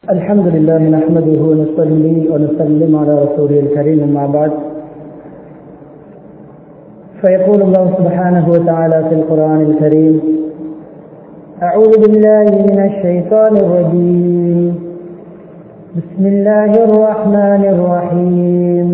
الحمد لله نحمده ونصلي ونسلم على رسوله الكريم أما بعد فيقول الله سبحانه وتعالى في القرآن الكريم أعوذ بالله من الشيطان الرجيم بسم الله الرحمن الرحيم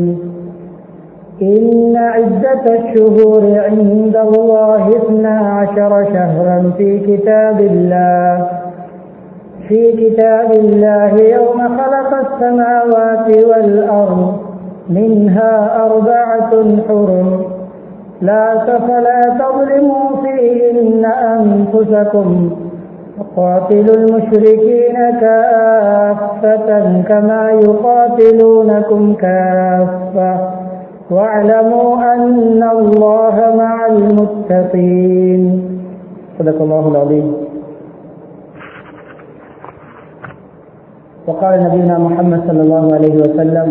إن عدة الشهور عند الله اثنا عشر شهرا في كتاب الله في كتاب الله يوم خلق السماوات والأرض منها أربعة حرم لا فلا تظلموا فيهن أنفسكم وقاتلوا المشركين كافة كما يقاتلونكم كافة واعلموا أن الله مع المتقين صدق الله العظيم وقال نبينا محمد صلى الله عليه وسلم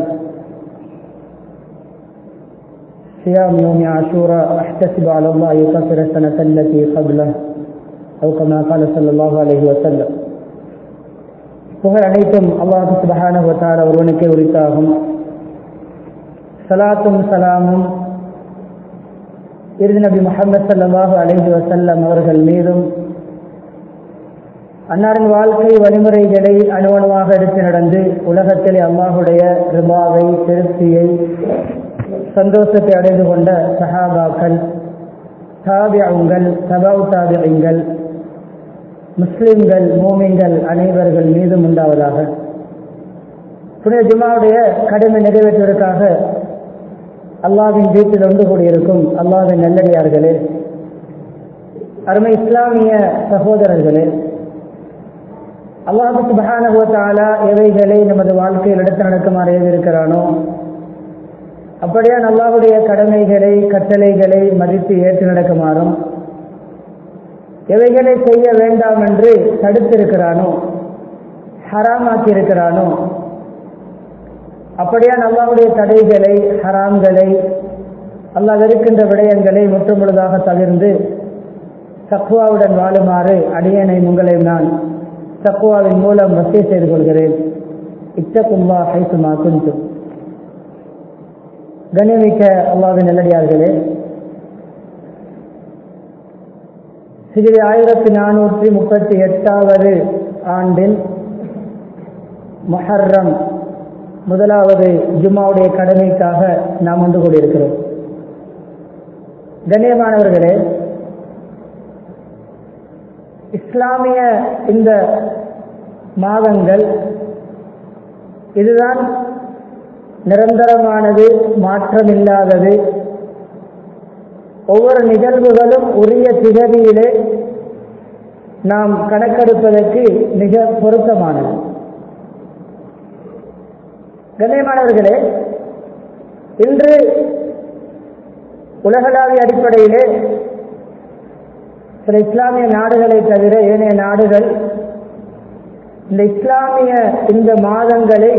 صيام يوم عاشوراء احتسب على الله يكفر السنة التي قبله أو كما قال صلى الله عليه وسلم புகழ் அனைத்தும் அல்லாஹு சுபஹான வத்தார ஒருவனுக்கே உரித்தாகும் சலாத்தும் சலாமும் இறுதி நபி முகமது சல்லாஹூ அலஹி வசல்லம் அவர்கள் மீதும் அன்னாரின் வாழ்க்கை வழிமுறைகளை அணுவணுவாக எடுத்து நடந்து உலகத்திலே அல்லாஹுடைய ரிபாவை திருப்தியை சந்தோஷத்தை அடைந்து கொண்ட சஹாபாக்கள் தாபியங்கள் தபாவு தாபியங்கள் முஸ்லிம்கள் மோமிங்கள் அனைவர்கள் மீதும் உண்டாவதாக புனித ஜுமாவுடைய கடமை நிறைவேற்றுவதற்காக அல்லாவின் வீட்டில் ஒன்று கூடியிருக்கும் அல்லாவின் நல்லடியார்களே அருமை இஸ்லாமிய சகோதரர்களே அல்லாஹு சுபஹானகுவத்தாலா எவைகளை நமது வாழ்க்கையில் எடுத்து நடக்குமாறு இருக்கிறானோ அப்படியான் அல்லாஹுடைய கடமைகளை கட்டளைகளை மதித்து ஏற்று நடக்குமாறும் எவைகளை செய்ய வேண்டாம் என்று தடுத்திருக்கிறானோ ஹராமாக்கி இருக்கிறானோ அப்படியான் அல்லாஹுடைய தடைகளை ஹராம்களை அல்லாஹ் வெறுக்கின்ற விடயங்களை முற்றுமுழுதாக தவிர்ந்து தக்குவாவுடன் வாழுமாறு அடியனை உங்களை நான் தக்குவாவின் மூலம் வசதி செய்து கொள்கிறேன் இத்தகும்பா ஹைசுமா குஞ்சு கண்ணியமிக்க அல்லாவின் நல்லடியார்களே சிறிது ஆயிரத்தி நானூற்றி முப்பத்தி எட்டாவது ஆண்டின் மொஹர்ரம் முதலாவது ஜும்மாவுடைய கடமைக்காக நாம் ஒன்று கூடியிருக்கிறோம் கண்ணியமானவர்களே இஸ்லாமிய இந்த மாதங்கள் இதுதான் நிரந்தரமானது மாற்றமில்லாதது ஒவ்வொரு நிகழ்வுகளும் உரிய திகதியிலே நாம் கணக்கெடுப்பதற்கு மிக பொருத்தமானது கண்ணியமானவர்களே இன்று உலகளாவிய அடிப்படையிலே சில இஸ்லாமிய நாடுகளை தவிர ஏனைய நாடுகள் இந்த இஸ்லாமிய இந்த மாதங்களை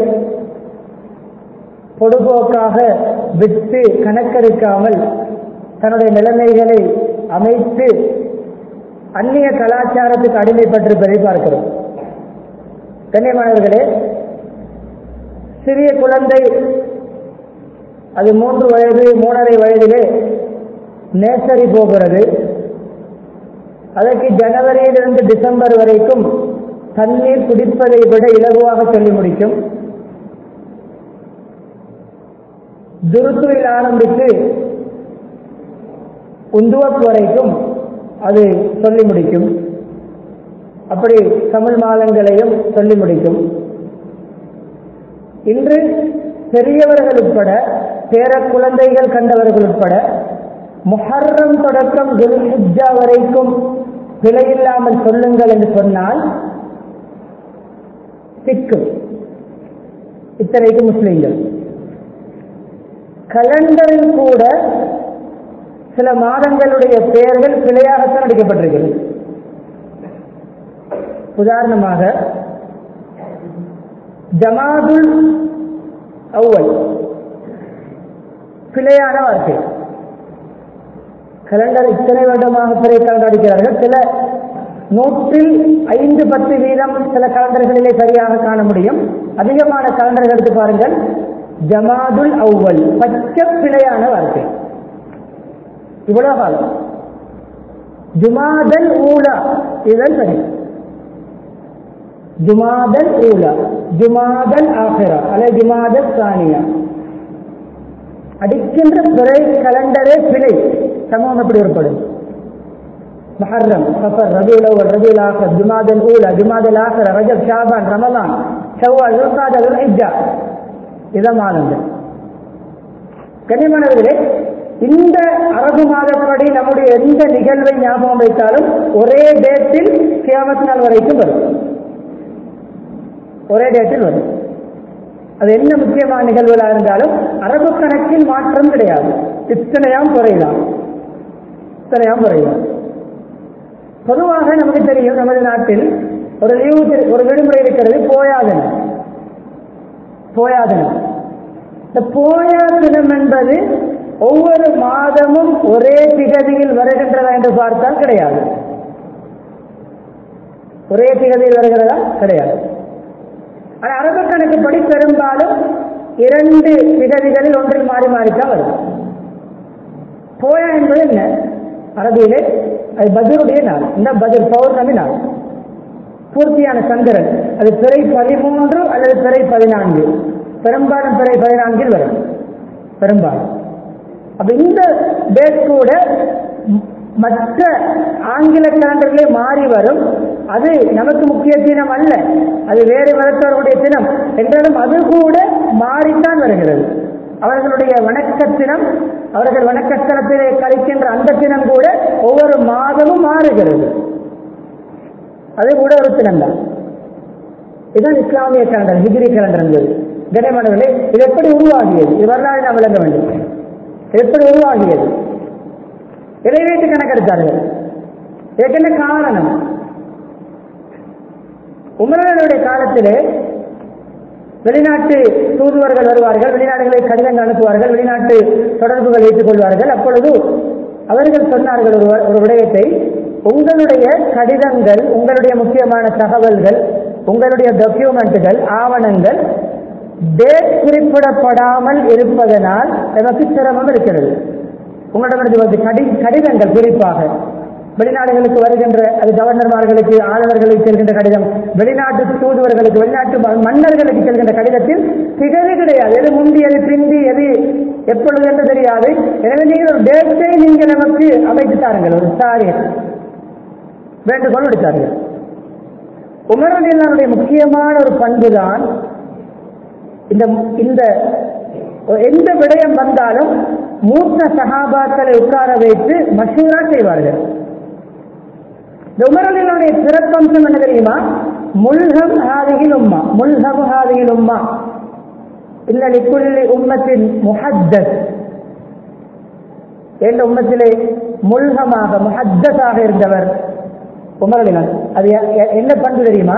பொதுபோக்காக விட்டு கணக்கெடுக்காமல் தன்னுடைய நிலைமைகளை அமைத்து அந்நிய கலாச்சாரத்துக்கு அடிமைப்பட்டிருப்பதை பார்க்கிறோம் கண்ணியமானவர்களே சிறிய குழந்தை அது மூன்று வயது மூணரை வயதிலே நேசரி போகிறது அதற்கு ஜனவரியிலிருந்து டிசம்பர் வரைக்கும் தண்ணீர் குடிப்பதை விட இலகுவாக சொல்லி முடிக்கும் துருத்துவில் ஆரம்பித்து உந்துவப் வரைக்கும் அது சொல்லி முடிக்கும் அப்படி தமிழ் மாதங்களையும் சொல்லி முடிக்கும் இன்று பெரியவர்கள் உட்பட பேர குழந்தைகள் கண்டவர்கள் உட்பட முஹர்ரம் தொடக்கம் துல்ஹிஜா வரைக்கும் பிழையில்லாமல் சொல்லுங்கள் என்று சொன்னால் சிக்கும் இத்தனைக்கு முஸ்லிம்கள் கலண்டரில் கூட சில மாதங்களுடைய பெயர்கள் பிழையாகத்தான் அடிக்கப்பட்டிருக்கிறது உதாரணமாக ஜமாதுல் அவ்வல் பிழையான வார்த்தை கலண்டர் இத்தனை வருடமாக பிறை கலந்து அடிக்கிறார்கள் சில நூற்றில் ஐந்து பத்து வீதம் சில கலண்டர்களிலே சரியாக காண முடியும் அதிகமான கலண்டர்கள் எடுத்து பாருங்கள் ஜமாதுல் அவ்வல் பச்சை பிழையான வார்த்தை இவ்வளவு காலம் ஜுமாதல் ஊலா இதுதான் சரி ஜுமாதல் ஊலா ஜுமாதல் ஆஹிரா அல்லது ஜுமாதல் சானியா அடிக்கின்ற பிறை கலண்டரே பிழை சமூகம் எப்படி ஏற்படும் محرم صفر ربيع الاول ربيع الاخر جماد الاولى جماد الاخر رجب شعبان رمضان شوال ذو القعده ذو الحجه இதை மாதங்கள் கண்ணியமானவர்களே இந்த அரபு மாதப்படி நம்முடைய எந்த நிகழ்வை ஞாபகம் வைத்தாலும் ஒரே டேட்டில் கியாமத் நாள் வரைக்கும் வரும் ஒரே டேட்டில் வரும் அது என்ன முக்கியமான நிகழ்வுகளாக இருந்தாலும் அரபு கணக்கில் மாற்றம் கிடையாது இத்தனையாம் குறையலாம் இத்தனையாம் குறையலாம் பொதுவாக நமக்கு தெரியும் நமது நாட்டில் ஒரு லீவு ஒரு விடுமுறை இருக்கிறது போயாதனம் போயாதனம் இந்த போயாதனம் என்பது ஒவ்வொரு மாதமும் ஒரே திகதியில் வருகின்றதா என்று பார்த்தால் கிடையாது ஒரே திகதியில் வருகிறதா கிடையாது ஆனால் அரபு கணக்குப்படி பெரும்பாலும் இரண்டு திகதிகளில் ஒன்றில் மாறி மாறித்தான் வரும் போயா என்பது என்ன அரபியிலே அது பஜருடைய நாள் இந்த பஜர் பௌர்ணமி நாள் பூர்த்தியான சந்திரன் அது பிறை பதிமூன்று அல்லது பிறை பதினான்கு பெரும்பாலும் பிறை பதினான்கில் வரும் பெரும்பாலும் அப்ப இந்த டேட் கூட மற்ற ஆங்கில கலண்டர்களே மாறி வரும் அது நமக்கு முக்கிய தினம் அல்ல அது வேறு மதத்தவர்களுடைய தினம் என்றாலும் அது கூட மாறித்தான் வருகிறது அவர்களுடைய வணக்க தினம் அவர்கள் வணக்கத்தலத்திலே கழிக்கின்ற அந்த தினம் கூட ஒவ்வொரு மாதமும் மாறுகிறது அது கூட ஒரு தினம் தான் இதுதான் இஸ்லாமிய கலண்டர் ஹிஜ்ரி கலண்டர் என்பது கனிமணர்களே இது எப்படி உருவாகியது இது வரலாறு நாம் விளங்க வேண்டும் இது எப்படி உருவாகியது இதை வைத்து கணக்கெடுத்தார்கள் இதற்கு என்ன காரணம் உமரனுடைய காலத்திலே வெளிநாட்டு தூதுவர்கள் வருவார்கள் வெளிநாடுகளில் கடிதங்கள் அனுப்புவார்கள் வெளிநாட்டு தொடர்புகள் வைத்துக் கொள்வார்கள் அப்பொழுது அவர்கள் சொன்னார்கள் ஒரு ஒரு விடயத்தை உங்களுடைய கடிதங்கள் உங்களுடைய முக்கியமான தகவல்கள் உங்களுடைய டாக்குமெண்ட்டுகள் ஆவணங்கள் டேட் குறிப்பிடப்படாமல் இருப்பதனால் நமக்கு சிரமம் இருக்கிறது உங்களிடமிருந்து வந்து கடி கடிதங்கள் குறிப்பாக வெளிநாடுகளுக்கு வருகின்ற அது கவர்னர்மார்களுக்கு ஆளுநர்களுக்கு செல்கின்ற கடிதம் வெளிநாட்டு தூதுவர்களுக்கு வெளிநாட்டு மன்னர்களுக்கு செல்கின்ற கடிதத்தில் திகழ் கிடையாது எது முந்தி எது பிந்தி எது எப்பொழுது என்று தெரியாது எனவே நீங்கள் ஒரு டேட்டை நீங்கள் நமக்கு அமைத்து தாருங்கள் ஒரு சாரி வேண்டுகோள் விடுத்தார்கள் உமரனியனுடைய முக்கியமான ஒரு பண்பு தான் இந்த இந்த எந்த விடயம் வந்தாலும் மூத்த சகாபாக்களை உட்கார வைத்து மசூரா செய்வார்கள் இந்த உமரலினுடைய சிறப்பம்சம் என்ன தெரியுமா முல்கம் ஹாதிகில் உம்மா முல்கம் ஹாதிகில் உம்மா இல்ல லிக்குல்லி உம்மத்தின் முஹத்தஸ் என்ற உம்மத்திலே முல்கமாக முஹத்தஸாக இருந்தவர் உமரலினன் அது என்ன பண்பு தெரியுமா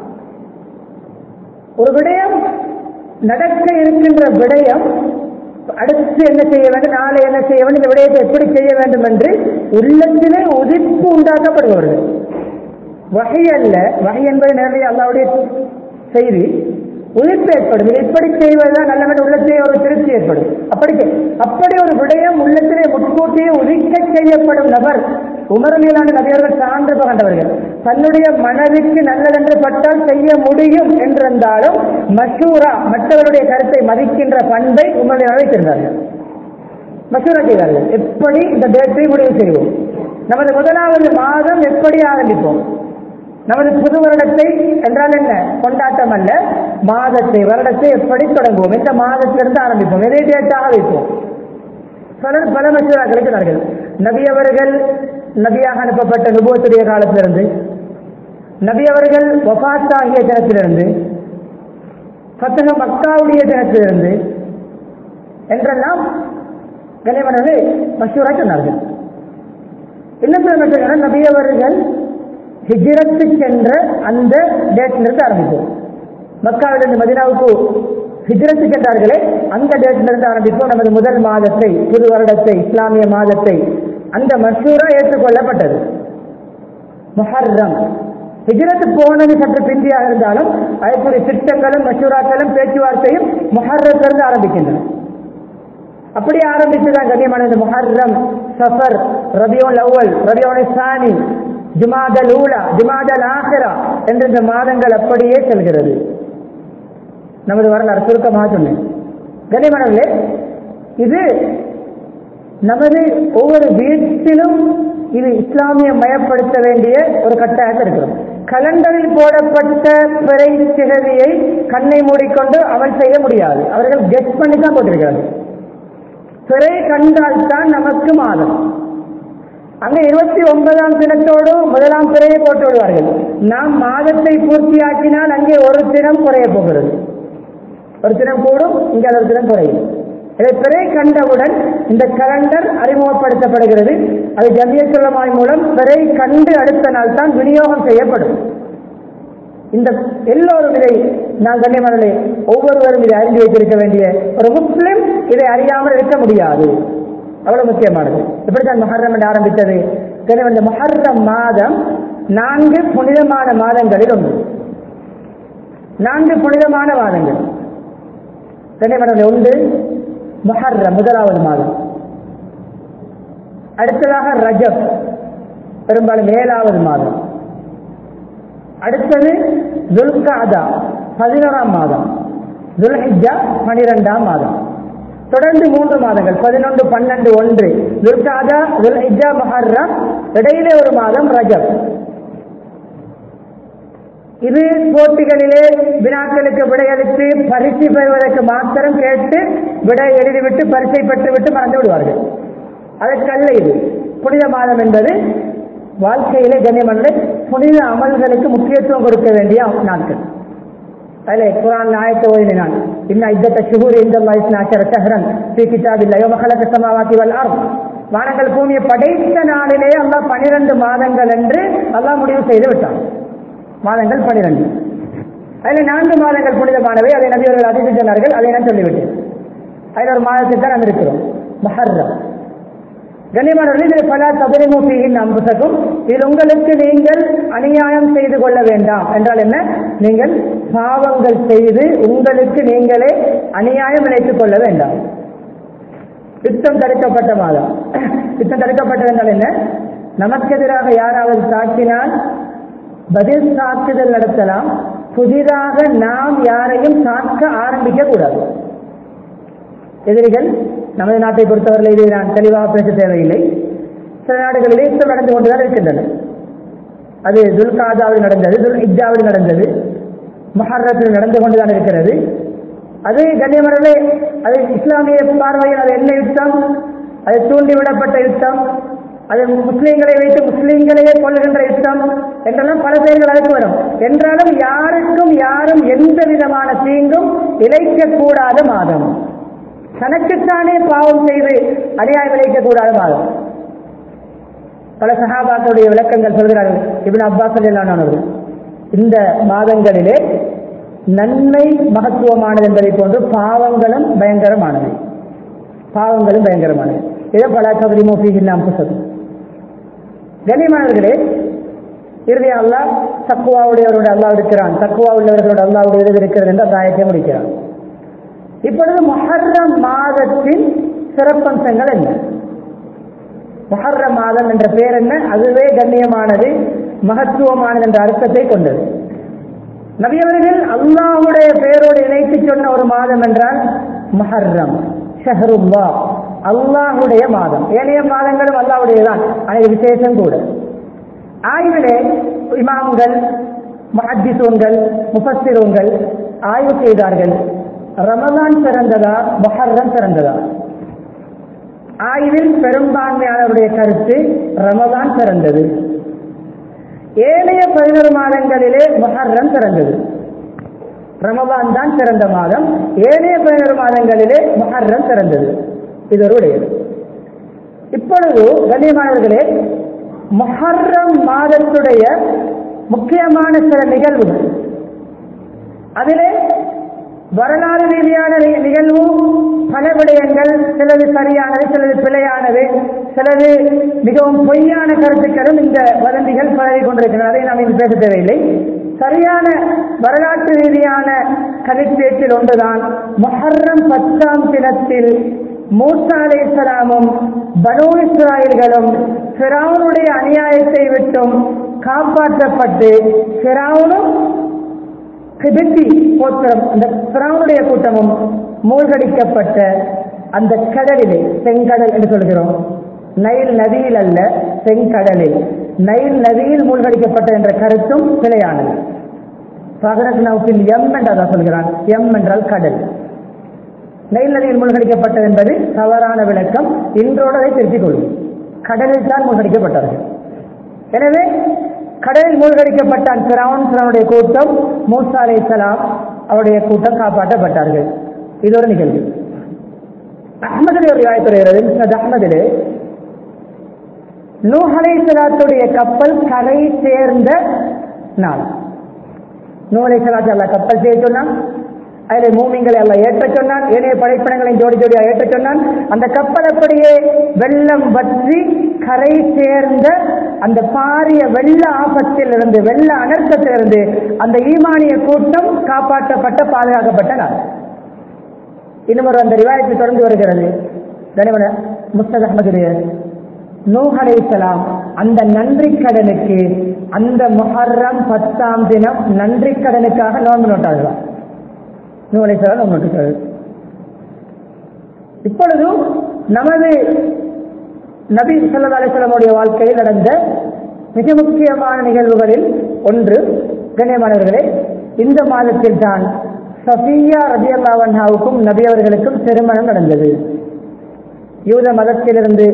ஒரு விடயம் நடக்க இருக்கின்ற விடயம் அடுத்து என்ன செய்ய வேண்டும் நாளை என்ன செய்ய வேண்டும் இந்த விடயத்தை எப்படி செய்ய வேண்டும் என்று உள்ளத்திலே உதிர்ப்பு உண்டாக்கப்படுபவர்கள் வகை அல்ல வகை என்பது நேரடியாக அல்லாவுடைய செய்தி உதிர்ப்பு ஏற்படும் இதை இப்படி செய்வதுதான் நல்லவன் உள்ளத்திலே ஒரு திருப்தி ஏற்படும் அப்படி அப்படி ஒரு விடயம் உள்ளத்திலே முன்கூட்டியே உதிக்க செய்யப்படும் நபர் உமரலியலான நபியர்கள் சான்று பகண்டவர்கள் தன்னுடைய மனதிற்கு நல்லதென்று பட்டால் செய்ய முடியும் என்றிருந்தாலும் மஷூரா மற்றவருடைய கருத்தை மதிக்கின்ற பண்பை உமரலியலாக வைத்திருந்தார்கள் மசூரா செய்தார்கள் எப்படி இந்த டேட்டை முடிவு செய்வோம் நமது முதலாவது மாதம் எப்படி ஆரம்பிப்போம் நமது புது வருடத்தை என்றால் என்ன கொண்டாட்டம் அல்ல மாதத்தை வருடத்தை எப்படி தொடங்குவோம் இந்த மாதத்திலிருந்து ஆரம்பிப்போம் எதை டேட்டாக வைப்போம் பலர் பல மசூராக்கள் இருக்கிறார்கள் நபி அவர்கள் நபியாக அனுப்பப்பட்ட நுபுவத்துடைய காலத்திலிருந்து நபி அவர்கள் வபாத்தாகிய தினத்திலிருந்து பத்தக மக்காவுடைய தினத்திலிருந்து என்றெல்லாம் கனிமனது மசூரா சொன்னார்கள் என்ன சொல்ல நபி அவர்கள் ஹிஜ்ரத்து சென்ற அந்த டேட்டிலிருந்து ஆரம்பிப்போம் மக்காவிலிருந்து மதினாவுக்கு ஹிஜ்ரத்து சென்றார்களே அந்த டேட்டிலிருந்து ஆரம்பிப்போம் நமது முதல் மாதத்தை புது வருடத்தை இஸ்லாமிய மாதத்தை அந்த மஷூரா ஏற்றுக்கொள்ளப்பட்டது முஹர்ரம் ஹிஜ்ரத் போனது சற்று பிந்தியாக இருந்தாலும் அதற்குரிய திட்டங்களும் மசூராக்களும் பேச்சுவார்த்தையும் முஹர்ரத்திலிருந்து ஆரம்பிக்கின்றன அப்படி ஆரம்பித்துதான் கண்ணியமான இந்த முஹர்ரம் சஃபர் ரபியோல் அவ்வல் ரபியோல் சானி ஜுமாதல் ஊலா ஜுமாதல் ஆஹிரா என்ற இந்த மாதங்கள் அப்படியே செல்கிறது நமது வரலாறு சுருக்கமாக சொன்னேன் கண்ணியமானவர்களே இது நமது ஒவ்வொரு வீட்டிலும் இது இஸ்லாமிய மயப்படுத்த வேண்டிய ஒரு கட்டாயத்தில் இருக்கிறோம் கலண்டரில் போடப்பட்ட பிறை திகதியை கண்ணை மூடிக்கொண்டு அமல் செய்ய முடியாது அவர்கள் கெஸ்ட் பண்ணி தான் போட்டிருக்கிறார்கள் பிறை கண்டால் தான் நமக்கு மாதம் அங்க இருபத்தி ஒன்பதாம் தினத்தோடு முதலாம் பிறையை போட்டு விடுவார்கள் நாம் மாதத்தை பூர்த்தியாக்கினால் அங்கே ஒரு தினம் குறைய போகிறது ஒரு தினம் கூடும் இங்கே ஒரு தினம் குறையும் இதை பிறை கண்டவுடன் இந்த கலண்டர் அறிமுகப்படுத்தப்படுகிறது அது ஜமியத்துலமாய் மூலம் பிறை கண்டு அடுத்த நாள் தான் விநியோகம் செய்யப்படும் இந்த எல்லோரும் இதை நான் கண்ணியமானே ஒவ்வொருவரும் இதை அறிந்து வைத்திருக்க வேண்டிய ஒரு முஸ்லிம் இதை அறியாமல் இருக்க முடியாது அவ்வளவு முக்கியமானது இப்படித்தான் மஹர்ரம் என்று ஆரம்பித்தது கண்ணியம் இந்த மஹர்ரம் மாதம் நான்கு புனிதமான மாதங்களில் ஒன்று நான்கு புனிதமான மாதங்கள் கண்ணியமானது ஒன்று மஹர்ரம் முதலாவது மாதம் அடுத்ததாக ரஜப் பெரும்பாலும் ஏழாவது மாதம் அடுத்தது துல்காதா பதினோராம் மாதம் துல்ஹிஜா பனிரெண்டாம் மாதம் தொடர்ந்து மூன்று மாதங்கள் பதினொன்று பன்னெண்டு ஒன்று துல்காதா துல்ஹிஜா மஹர்ரம் இடையிலே ஒரு மாதம் ரஜப் இது போட்டிகளிலே வினாக்களுக்கு விடையளித்து பரிசு பெறுவதற்கு மாத்திரம் கேட்டு விடை எழுதிவிட்டு பரிசை பெற்றுவிட்டு மறந்து விடுவார்கள் அதற்கல்ல இது புனித மாதம் என்பது வாழ்க்கையிலே கண்ணியமல்ல புனித அமல்களுக்கு முக்கியத்துவம் கொடுக்க வேண்டிய நாட்கள் அதில் குரான் ஆயத்தை ஓதினான் இன்ன இத்தத்த சுகூர் இந்த வயசு சஹரன் ஸ்ரீ கிதாபில் யோமகலக சமாவாத்தி வல் அர்த் வானங்கள் பூமியை படைத்த நாளிலே அல்லாஹ் பனிரெண்டு மாதங்கள் என்று அல்லாஹ் முடிவு செய்து விட்டான் மாதங்கள் பனிரெண்டு அதில் நான்கு மாதங்கள் புனிதமானவை அதை நபியவர்கள் அதிர்ச்சி சொன்னார்கள் அதை நான் சொல்லிவிட்டேன் அதில் ஒரு மாதத்தை தான் நாம் இருக்கிறோம் மஹர்ரம் கண்ணியமானவர்கள் இதில் பல தபரிமுகியின் அம்புசக்கும் இதில் உங்களுக்கு நீங்கள் அநியாயம் செய்து கொள்ள வேண்டாம் என்றால் என்ன நீங்கள் பாவங்கள் செய்து உங்களுக்கு நீங்களே அநியாயம் நினைத்துக் கொள்ள வேண்டாம் யுத்தம் தடுக்கப்பட்ட மாதம் யுத்தம் தடுக்கப்பட்டது என்றால் என்ன நமக்கு எதிராக யாராவது தாக்கினால் பதில் தாக்குதல் நடத்தலாம் புதிதாக நாம் யாரையும் தாக்க ஆரம்பிக்க கூடாது எதிரிகள் நமது நாட்டை பொறுத்தவரை இதை நான் தெளிவாக பேச தேவையில்லை சில நாடுகளில் யுத்தம் நடந்து கொண்டுதான் இருக்கின்றன அது துல்காதாவில் நடந்தது துல் இஜாவில் நடந்தது மஹர்ரத்தில் நடந்து கொண்டுதான் இருக்கிறது அது கண்ணியமரலே அது இஸ்லாமிய பார்வையில் அது என்ன யுத்தம் அது தூண்டிவிடப்பட்ட யுத்தம் அது முஸ்லீம்களை வைத்து முஸ்லீம்களையே கொள்ளுகின்ற யுத்தம் என்றெல்லாம் பல பெயர்கள் அதற்கு வரும் என்றாலும் யாருக்கும் யாரும் எந்த விதமான தீங்கும் இழைக்கக்கூடாத மாதம் தனக்குத்தானே பாவம் செய்து அநியாயம் விளைக்கக்கூடாத மாதம் பல சகாபாக்களுடைய விளக்கங்கள் சொல்கிறார்கள் இவன் அப்பாஸ் அவர்கள் இந்த மாதங்களிலே நன்மை மகத்துவமானது என்பதை போன்று பாவங்களும் பயங்கரமானது பாவங்களும் பயங்கரமானது இதை பல சகதி மோசிகில்லாம் புத்தகம் கனிமானவர்களே இறுதி அல்லா தக்குவாவுடையவரோட அல்லா இருக்கிறான் தக்குவா உள்ளவர்களோட அல்லாவுடைய இது இருக்கிறது என்று அந்த ஆயத்தை முடிக்கிறான் இப்பொழுது மொஹர்ரம் மாதத்தின் சிறப்பம்சங்கள் என்ன மொஹர்ர மாதம் என்ற பெயர் என்ன அதுவே கண்ணியமானது மகத்துவமானது என்ற அர்த்தத்தை கொண்டது நபியவர்கள் அல்லாஹுடைய பெயரோடு இணைத்து சொன்ன ஒரு மாதம் என்றால் மஹர்ரம் ஷஹருல்லா அல்லாஹுடைய மாதம் ஏனைய மாதங்களும் அல்லாஹுடையதான் ஆனால் விசேஷம் கூட ஆய்விலே இமாம்கள் மஹத்திசூன்கள் முஃபஸ்திரூன்கள் ஆய்வு செய்தார்கள் ரமதான் சிறந்ததா மொஹர்ரம் சிறந்ததா ஆய்வில் பெரும்பான்மையானவருடைய கருத்து ரமதான் சிறந்தது ஏனைய பதினொரு மாதங்களிலே மொஹர்ரம் சிறந்தது ரமதான் தான் சிறந்த மாதம் ஏனைய பதினொரு மாதங்களிலே மொஹர்ரம் சிறந்தது இது ஒரு விடயம் இப்பொழுது கண்ணியமானவர்களே மொஹர்ரம் மாதத்துடைய முக்கியமான சில நிகழ்வுகள் அதிலே வரலாறு ரீதியான நி- நிகழ்வு பல விடயங்கள் சிலது சரியானது சிலது பிழையானது சிலது மிகவும் பொய்யான கருத்துக்களும் இந்த வதந்திகள் பரவி கொண்டிருக்கின்றன அதை நாம் இங்கு பேச தேவையில்லை சரியான வரலாற்று ரீதியான கருத்தேற்றில் ஒன்றுதான் முஹர்ரம் பத்தாம் தினத்தில் மூசா அலைஹிஸ்ஸலாமும் பனு இஸ்ராயல்களும் ஃபிரௌனுடைய அநியாயத்தை விட்டும் காப்பாற்றப்பட்டு ஃபிரௌனும் கிபித்தி கோத்திரம் அந்த பிராவுடைய கூட்டமும் மூழ்கடிக்கப்பட்ட அந்த கடலிலே செங்கடல் என்று சொல்கிறோம் நைல் நதியில் அல்ல செங்கடலில் நைல் நதியில் மூழ்கடிக்கப்பட்ட என்ற கருத்தும் பிழையானது பகரத் நவுக்கில் எம் என்று அதான் சொல்கிறான் எம் என்றால் கடல் நைல் நதியில் மூழ்கடிக்கப்பட்டது என்பது தவறான விளக்கம் இன்றோடு அதை திருத்திக் கொள்ளும் கடலில் தான் மூழ்கடிக்கப்பட்டார்கள் எனவே கடலில் மூழ்கடிக்கப்பட்ட பிராவன் பிராவுடைய கூட்டம் மூசா அலைஹிஸ்ஸலாம் அவருடைய கூட்டம் காப்பாற்றப்பட்டார்கள் இது ஒரு நிகழ்வு அஹ்மதிலே ஒரு ரிவாயத் வருகிறது முஸ்னத் அஹ்மதிலே நூஹ் அலைஹிஸ்ஸலாத்துடைய கப்பல் கரை சேர்ந்த நாள் நூஹ் அலைஹிஸ்ஸலாத்து அல்லாஹ் கப்பல் செய்ய சொன்னான் அதில் மூமிங்களை எல்லாம் ஏற்ற சொன்னான் ஏனைய படைப்பினங்களையும் ஜோடி ஜோடியா ஏற்ற சொன்னான் அந்த கப்பல் அப்படியே வெள்ளம் வற்றி கரை சேர்ந்த அந்த பாரிய வெள்ள ஆபத்திலிருந்து வெள்ள அனர்த்தத்திலிருந்து அந்த ஈமானிய கூட்டம் காப்பாற்றப்பட்ட பாதுகாக்கப்பட்ட நாள் இன்னும் ஒரு அந்த ரிவாயத்தை தொடர்ந்து வருகிறது கனிமன முஸ்தத் அஹமதுடைய நூஹ் அலைஹிஸ்ஸலாம் அந்த நன்றி கடனுக்கு அந்த முஹர்ரம் பத்தாம் தினம் நன்றி கடனுக்காக நோன்பு நோட்டார்களாம் நூஹ் அலைஹிஸ்ஸலாம் நோன்பு நோட்டுகிறார்கள் இப்பொழுது நமது நபி ஸல்லல்லாஹு அலைஹி வஸல்லமுடைய வாழ்க்கையில் நடந்த மிக முக்கியமான நிகழ்வுகளில் ஒன்று கண்ணியமானவர்களே இந்த மாதத்தில் தான் சஃபியா ரதியல்லாஹு அன்ஹாவுக்கும் நபி அவர்களுக்கும் திருமணம் நடந்தது யூத மதத்திலிருந்து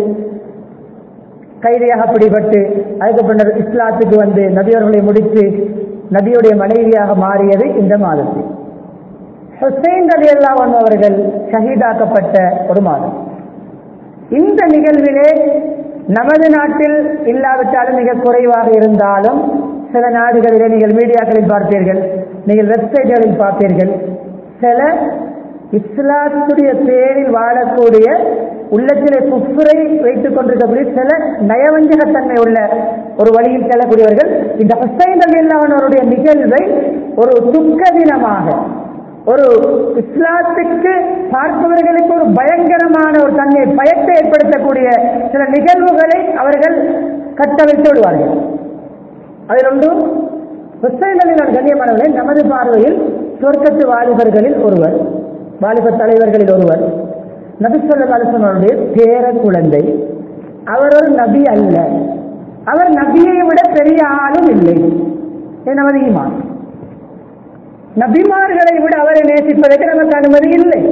கைதியாக பிடிபட்டு அதுக்கு பின்னர் இஸ்லாத்துக்கு வந்து நபி அவர்களை முடித்து நபியுடைய மனைவியாக மாறியது இந்த மாதத்தில் ஹுசைன் ரலியல்லாஹு அன்ஹு அவர்கள் ஷஹீதாக்கப்பட்ட ஒரு மாதம் இந்த நிகழ்விலே நமது நாட்டில் இல்லாவிட்டாலும் மிக குறைவாக இருந்தாலும் சில நாடுகளிலே நீங்கள் மீடியாக்களில் பார்ப்பீர்கள் நீங்கள் வெப்சைட்களில் பார்ப்பீர்கள் சில இஸ்லாத்துடைய பேரில் வாழக்கூடிய உள்ளத்திலே குஃபரை வைத்துக் கொண்டிருக்கக்கூடிய சில நயவஞ்சகத்தன்மை உள்ள ஒரு வழியில் செல்லக்கூடியவர்கள் இந்த ஹுசைன் ரலியல்லாஹு அவருடைய நிகழ்வை ஒரு துக்க தினமாக ஒரு இஸ்லாத்துக்கு பார்ப்பவர்களுக்கு ஒரு பயங்கரமான ஒரு தன்மை பயத்தை ஏற்படுத்தக்கூடிய சில நிகழ்வுகளை அவர்கள் கட்டமைத்து விடுவார்கள் அதில் ஒன்று ஹுசைன் அலிலான் கண்ணியமானவர்களே நமது பார்வையில் சொர்க்கத்து வாலிபர்களில் ஒருவர் வாலிப தலைவர்களில் ஒருவர் நபிசல்லா அலுவலனுடைய பேர குழந்தை அவர் ஒரு நபி அல்ல அவர் நபியை விட பெரிய ஆளும் இல்லை இது நமது ஈமான் நபிமார்களை விட அவரை நேசிப்பதற்கு நமக்கு அனுமதி இல்லை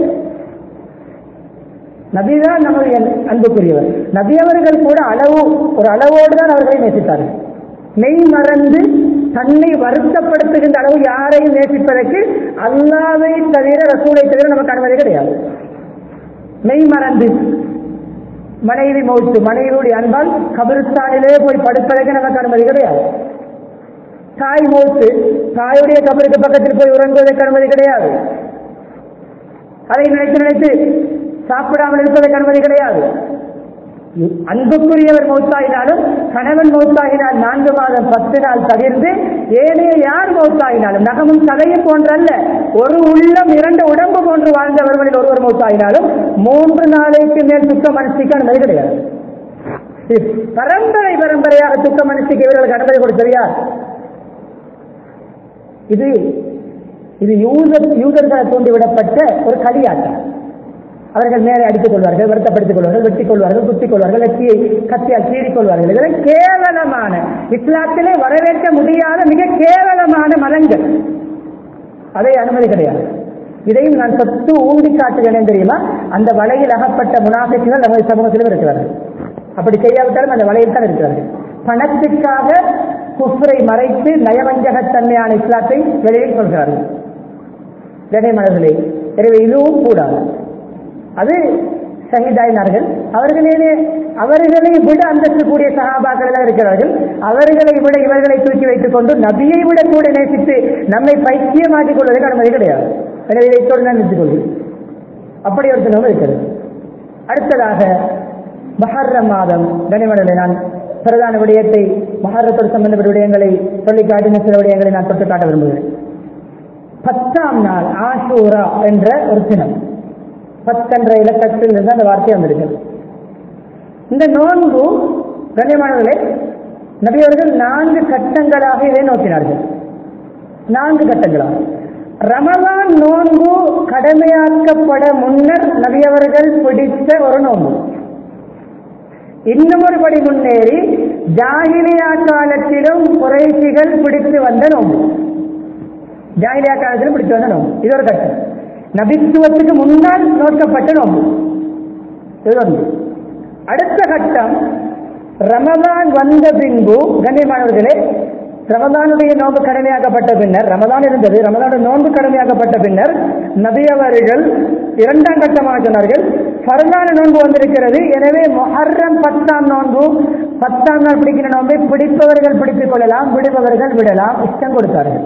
நபிதான் நமது அன்புக்குரியவர் நபி அவர்கள் கூட அளவு ஒரு அளவோடு தான் அவர்களை நேசித்தார்கள் மெய் மறந்து தன்னை வருத்தப்படுத்துகின்ற அளவு யாரையும் நேசிப்பதற்கு அல்லாவை தவிர ரசூலை தவிர நமக்கு அனுமதி கிடையாது மெய் மறந்து மனைவி மௌத்து மனைவியுடைய அன்பால் கபிரிஸ்தானிலே போய் படுப்பதற்கு நமக்கு அனுமதி கிடையாது தாய் மூத்து தாயுடைய கபருக்கு பக்கத்தில் போய் உறங்குவதற்கு அனுமதி கிடையாது அதை நினைத்து நினைத்து சாப்பிடாமல் இருப்பதற்கு அனுமதி கிடையாது அன்புக்குரியவர் மௌத்தாயினாலும் கணவன் மௌத்தாகினால் நான்கு மாதம் பத்து நாள் தவிர்த்து ஏனைய யார் மௌத்தாயினாலும் நகமும் சதையும் போன்றல்ல ஒரு உள்ளம் இரண்டு உடம்பு போன்று வாழ்ந்தவர்களில் ஒருவர் மௌத்தாயினாலும் மூன்று நாளைக்கு மேல் துக்க மனசுக்கு அனுமதி கிடையாது பரம்பரை பரம்பரையாக துக்க மனசுக்கு இவர்களுக்கு அனுமதி கொடுத்தது யார் இது இது யூதர் யூதர்களை தூண்டிவிடப்பட்ட ஒரு களியாட்டம் அவர்கள் மேலே அடித்துக் கொள்வார்கள் வருத்தப்படுத்திக் கொள்வார்கள் வெட்டிக் கொள்வார்கள் குத்திக் கொள்வார்கள் வெற்றியை கத்தியால் கீறிக் கொள்வார்கள் இதெல்லாம் கேவலமான இஸ்லாத்திலே வரவேற்க முடியாத மிக கேவலமான மதங்கள் அதை அனுமதி கிடையாது இதையும் நான் சொத்து ஊண்டி காட்டுகிறேன் தெரியுமா அந்த வலையில் அகப்பட்ட முனாஃபிக்குகள் நமது சமூகத்திலும் இருக்கிறார்கள் அப்படி செய்யாவிட்டாலும் அந்த வலையில் தான் இருக்கிறார்கள் பணத்துக்காக குஃப்ரை மறைத்து நயவஞ்சகத்தன்மையான இஸ்லாத்தை வெளியில் சொல்கிறார்கள் கணிமணர்களே எனவே இதுவும் கூடாது அது ஷஹீதாயினார்கள் அவர்களே அவர்களை விட அந்தஸ்து கூடிய சகாபாக்கள் எல்லாம் இருக்கிறார்கள் அவர்களை விட இவர்களை தூக்கி வைத்துக் கொண்டு நபியை விட கூட நேசித்து நம்மை பைத்தியமாக்கிக் கொள்வதற்கு அனுமதி கிடையாது எனவே இதைத்தோடு நான் நிறுத்திக் கொள்கிறேன் அப்படி ஒரு சிலவும் இருக்கிறது அடுத்ததாக மஹர்ரம் மாதம் கனிமணலை நான் பிரதான விடயத்தை மஹர்ரத்தோடு சம்பந்தப்பட்ட விடயங்களை சொல்லி காட்டின சில விடயங்களை நான் தொட்டு காட்ட விரும்புகிறேன் பத்தாம் நாள் ஆஷூரா என்ற ஒரு தினம் பத்தென்ற இலக்கத்தில் இருந்து அந்த வார்த்தை வந்திருக்கிறது இந்த நோன்பு கண்ணியமானவர்களே நபியவர்கள் நான்கு கட்டங்களாக இதை நோக்கினார்கள் நான்கு கட்டங்களாக ரமலான் நோன்பு கடமையாக்கப்பட முன்னர் நபியவர்கள் பிடித்த ஒரு நோன்பு இன்னும் ஒரு படி முன்னேறி ஜாகிலியா காலத்திலும் குறைசிகள் பிடித்து வந்த நோன்பு ஜாகிலியா காலத்திலும் பிடித்து வந்த நோன்பு இது ஒரு கட்டம் நபித்துவத்துக்கு முன்னால் நோக்கப்பட்ட நோன்பு இது ஒன்று அடுத்த கட்டம் ரமதான் வந்த பின்பு கண்ணியமானவர்களே ரமதானுடைய நோன்பு கடமையாக்கப்பட்ட பின்னர் ரமதான் இருந்தது ரமதானுடைய நோன்பு கடமையாக்கப்பட்ட பின்னர் நபி அவர்கள் இரண்டாம் கட்டமாக சொன்னார்கள் பரதான நோன்பு வந்திருக்கிறது எனவே மொஹர்ரம் பத்தாம் நோன்பு பத்தாம் நாள் பிடிக்கிற நோன்பை பிடிப்பவர்கள் பிடித்துக் கொள்ளலாம் விடுபவர்கள் விடலாம் இஷ்டம் கொடுத்தார்கள்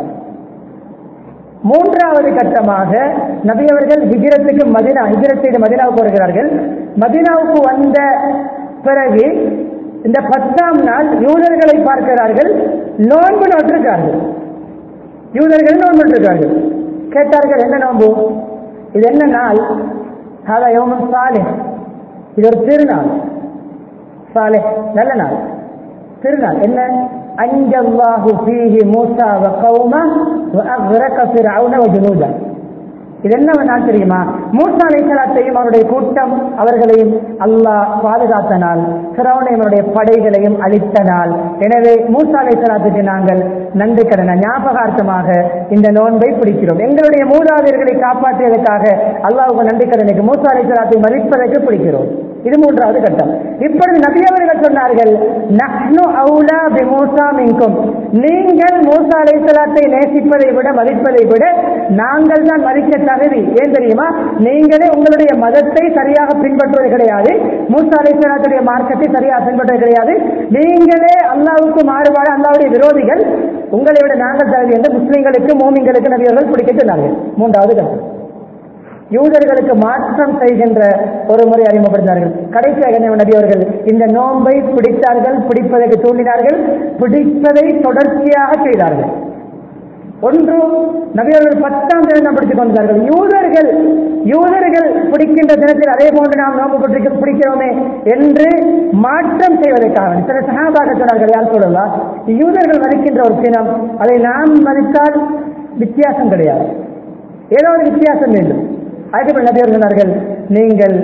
மூன்றாவது கட்டமாக நபி அவர்கள் ஹிஜரத்துக்கு மதினா ஹிஜரத் செய்து மதினாவுக்கு வருகிறார்கள் மதினாவுக்கு வந்த பிறகு இந்த பத்தாம் நாள் யூதர்களை பார்க்கிறார்கள் நோன்பு நோட்டிருக்கார்கள் யூதர்கள் நோன்பு நோட்டிருக்கார்கள் கேட்டார்கள் என்ன நோன்பு இது என்ன நாள் ஹாதா யோமன் சாலே இது ஒரு திருநாள் சாலே நல்ல நாள் திருநாள் என்ன அஞ்சல்லாஹு ஃபீஹி மூசா வ கௌம வ அக்ரக ஃபிர்அவுன வ ஜுனூதா இது என்ன நாள் தெரியுமா மூசா அலைஹிஸ்ஸலாத்தையும் அவருடைய கூட்டம் அவர்களையும் அல்லாஹ் பாதுகாத்த நாள் ஃபிரௌனையும் அவருடைய படைகளையும் அழித்த நாள் எனவே மூசா அலைஹிஸ்ஸலாத்துக்கு நாங்கள் நன்றி கடன ஞாபகார்த்தமாக இந்த நோன்பை பிடிக்கிறோம் எங்களுடைய மூதாதையர்களை காப்பாற்றியதற்காக அல்லாஹ்வுக்கு நன்றி கடனுக்கு மூசா அலைஹிஸ்ஸலாத்தை மதிப்பதற்கு பிடிக்கிறோம் இது மூன்றாவது கட்டம் இப்பொழுது நபி அவர்கள் சொன்னார்கள் நஹ்னு அவுலா பி மூசா மின்கும் நீங்கள் மூசா அலைஹிஸ்ஸலாத்தை நேசிப்பதை விட மதிப்பதை விட நாங்கள் தான் மதிக்க தகுதி ஏன் தெரியுமா நீங்களே உங்களுடைய மதத்தை சரியாக பின்பற்றுவது கிடையாது மூசா அலைஹிஸ்ஸலாத்துடைய மார்க்கத்தை சரியாக பின்பற்றுவது கிடையாது நீங்களே அல்லாவுக்கு மாறுபாடு அல்லாவுடைய விரோதிகள் உங்களை விட நாங்கள் தகுதி என்று முஸ்லிம்களுக்கு மோமிங்களுக்கு நபியவர்கள் பிடிக்க சொன்னார்கள் மூன்றாவது கட்டம் யூதர்களுக்கு மாற்றம் செய்கின்ற ஒரு முறை அறிமுகப்படுத்தினார்கள் கடைசியாக நபி அவர்கள் இந்த நோன்பை பிடித்தார்கள் பிடிப்பதற்கு தூண்டினார்கள் பிடிப்பதை தொடர்ச்சியாக செய்தார்கள் ஒன்று நபியவர்கள் பத்தாம் தினம் பிடித்துக் கொண்டார்கள் யூதர்கள் யூதர்கள் பிடிக்கின்ற தினத்தில் அதே போன்று நாம் நோன்பு பிடிக்க பிடிக்கிறோமே என்று மாற்றம் செய்வதற்காக சில சகாபாக சொன்னார்கள் யார் சொல்லலாம் யூதர்கள் மதிக்கின்ற ஒரு தினம் அதை நாம் மதித்தால் வித்தியாசம் கிடையாது ஏதோ ஒரு வித்தியாசம் வேண்டும் அதுக்கு நபியர் சொன்னார்கள் நீங்கள்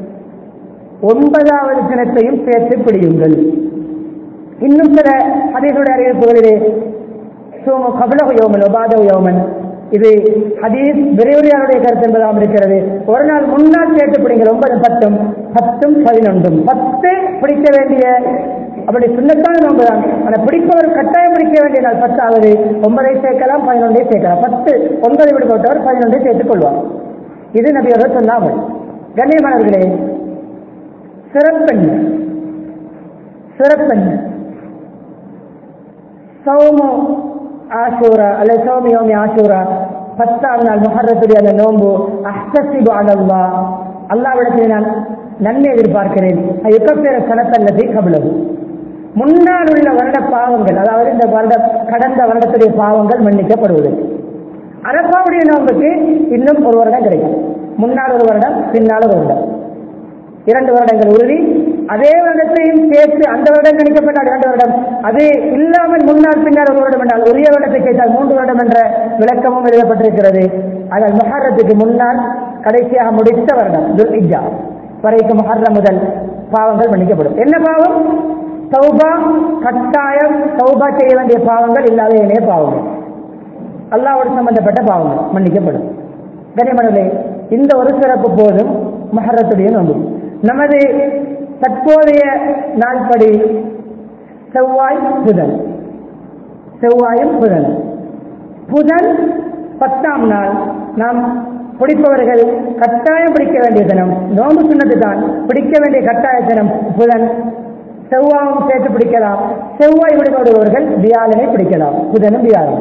ஒன்பதாவது தினத்தையும் சேர்த்து பிடியுங்கள் இன்னும் சில ஹதீஸுடைய அறிவிப்புகளிலே சோம கபலக யோமன் ஒபாதவ யோமன் இது ஹதீஸ் விரைவுரையாருடைய கருத்து என்பதாம் இருக்கிறது ஒரு நாள் முன்னால் சேர்த்து பிடிங்கள் ஒன்பது பத்தும் பத்தும் பதினொன்றும் பத்து பிடிக்க வேண்டிய அப்படி சுண்ணத்தான நோன்பு தான் ஆனால் பிடிப்பவர் கட்டாயம் பிடிக்க வேண்டிய நாள் பத்தாவது ஒன்பதை சேர்க்கலாம் பதினொன்றை சேர்க்கலாம் பத்து ஒன்பதை விடுபட்டவர் பதினொன்றை சேர்த்துக் கொள்வார் இது நபியர்கள் சொன்னாமல் கண்ணியமானவர்களே சிறப்பெண்ண சிறப்பெண்ண சௌமு ஆஷூரா அல்லது சௌமியோமி ஆஷூரா பத்தாம் நாள் முஹர்ரத்துடைய அந்த நோன்பு அஹ்தசிபு அலல்லா அல்லாவிடத்தில் நான் நன்மை எதிர்பார்க்கிறேன் யுக்கப்பேர சனத்தல்லதை கபிலது முன்னால் உள்ள வருட பாவங்கள் அதாவது இந்த வருட கடந்த வருடத்துடைய பாவங்கள் மன்னிக்கப்படுவதற்கு அரப்பாவுடைய நோன்புக்கு இன்னும் ஒரு வருடம் கிடைக்கும் முன்னால் ஒரு வருடம் பின்னால் ஒரு வருடம் இரண்டு வருடங்கள் உறுதி அதே வருடத்தையும் சேர்த்து அந்த வருடம் கணிக்கப்பட்டால் இரண்டு வருடம் அது இல்லாமல் முன்னால் பின்னால் ஒரு வருடம் என்றால் உரிய வருடத்தை கேட்டால் மூன்று வருடம் என்ற விளக்கமும் எழுதப்பட்டிருக்கிறது ஆனால் மொஹர்ரத்துக்கு முன்னால் கடைசியாக முடித்த வருடம் துல் இஜா வரைக்கும் மொஹர்ரம் முதல் பாவங்கள் மன்னிக்கப்படும் என்ன பாவம் சௌபா கட்டாயம் சௌபா செய்ய வேண்டிய பாவங்கள் இல்லாத இணைய பாவங்கள் அல்லாவோடு சம்பந்தப்பட்ட பாவங்கள் மன்னிக்கப்படும் கனிமணலே இந்த ஒரு சிறப்பு போதும் மஹரத்துடைய நோன்பு நமது தற்போதைய நாள்படி செவ்வாய் புதன் செவ்வாயும் புதன் புதன் பத்தாம் நாள் நாம் பிடிப்பவர்கள் கட்டாயம் பிடிக்க வேண்டிய தினம் நோன்பு சொன்னது தான் பிடிக்க வேண்டிய கட்டாய தினம் புதன் செவ்வாயும் சேர்த்து பிடிக்கலாம் செவ்வாய் விடுபடுபவர்கள் வியாழனை பிடிக்கலாம் புதனும் வியாழன்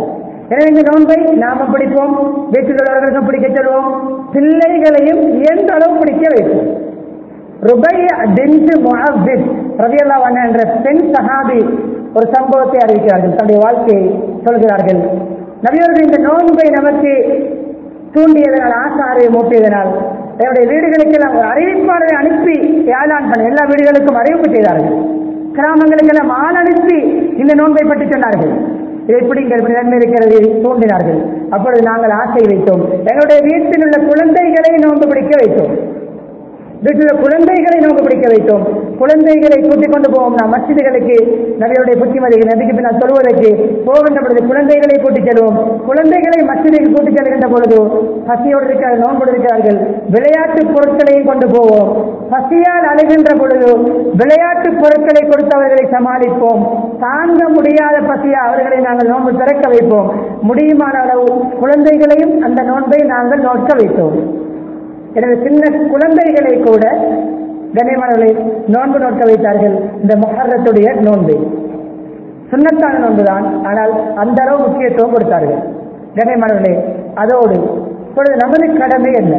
எனவே இந்த நோன்பை நாம பிடிப்போம் வீட்டில் உள்ளவர்களுக்கும் பிடிக்க சொல்வோம் பிள்ளைகளையும் எந்த அளவு பிடிக்க வைப்போம் ருபைய பின்த் முஅவ்வித் ரலியல்லாஹு அன்ஹா என்ற பெண் சஹாபி ஒரு சம்பவத்தை அறிவிக்கிறார்கள் தன்னுடைய வாழ்க்கையை சொல்கிறார்கள் நபியவர்கள் இந்த நோன்பை நமக்கு தூண்டியதனால் ஆசாரியை மூட்டியதனால் என்னுடைய வீடுகளுக்கெல்லாம் ஒரு அறிவிப்பாளரை அனுப்பி ஏலான் பண்ண எல்லா வீடுகளுக்கும் அறிவிப்பு செய்தார்கள் கிராமங்களுக்கெல்லாம் ஆள் அனுப்பி இந்த நோன்பை பற்றி சொன்னார்கள் இதை எப்படி இங்கே இப்படி நன்மை இருக்கிறது தூண்டினார்கள் அப்பொழுது நாங்கள் ஆசை வைத்தோம் எங்களுடைய வீட்டில் உள்ள குழந்தைகளை நோன்பு பிடிக்க வைத்தோம் வீட்டில் குழந்தைகளை நோக்கு பிடிக்க வைத்தோம் குழந்தைகளை கூட்டிக் கொண்டு போவோம் நாம் மசிதிகளுக்கு நபியுடைய புத்திமதிகள் நபிக்கு பின்னால் சொல்வதற்கு போகின்ற பொழுது குழந்தைகளை கூட்டிச் செல்வோம் குழந்தைகளை மசிதிக்கு கூட்டிச் செல்கின்ற பொழுது பசியோடு இருக்கிற நோன்பு இருக்கிறார்கள் விளையாட்டு பொருட்களையும் கொண்டு போவோம் பசியால் அழுகின்ற பொழுது விளையாட்டு பொருட்களை கொடுத்தவர்களை சமாளிப்போம் தாங்க முடியாத பசியா அவர்களை நாங்கள் நோன்பு திறக்க வைப்போம் முடியுமான அளவு குழந்தைகளையும் அந்த நோன்பை நாங்கள் நோக்க வைத்தோம் எனவே சின்ன குழந்தைகளை கூட கனிமணங்களை நோன்பு நோக்க வைத்தார்கள் இந்த மொஹரத்துடைய நோன்பு சுண்ணத்தான நோன்புதான் ஆனால் அந்த அளவு முக்கியத்துவம் கொடுத்தார்கள் கனிமணர்களே அதோடு இப்பொழுது நமது கடமை என்ன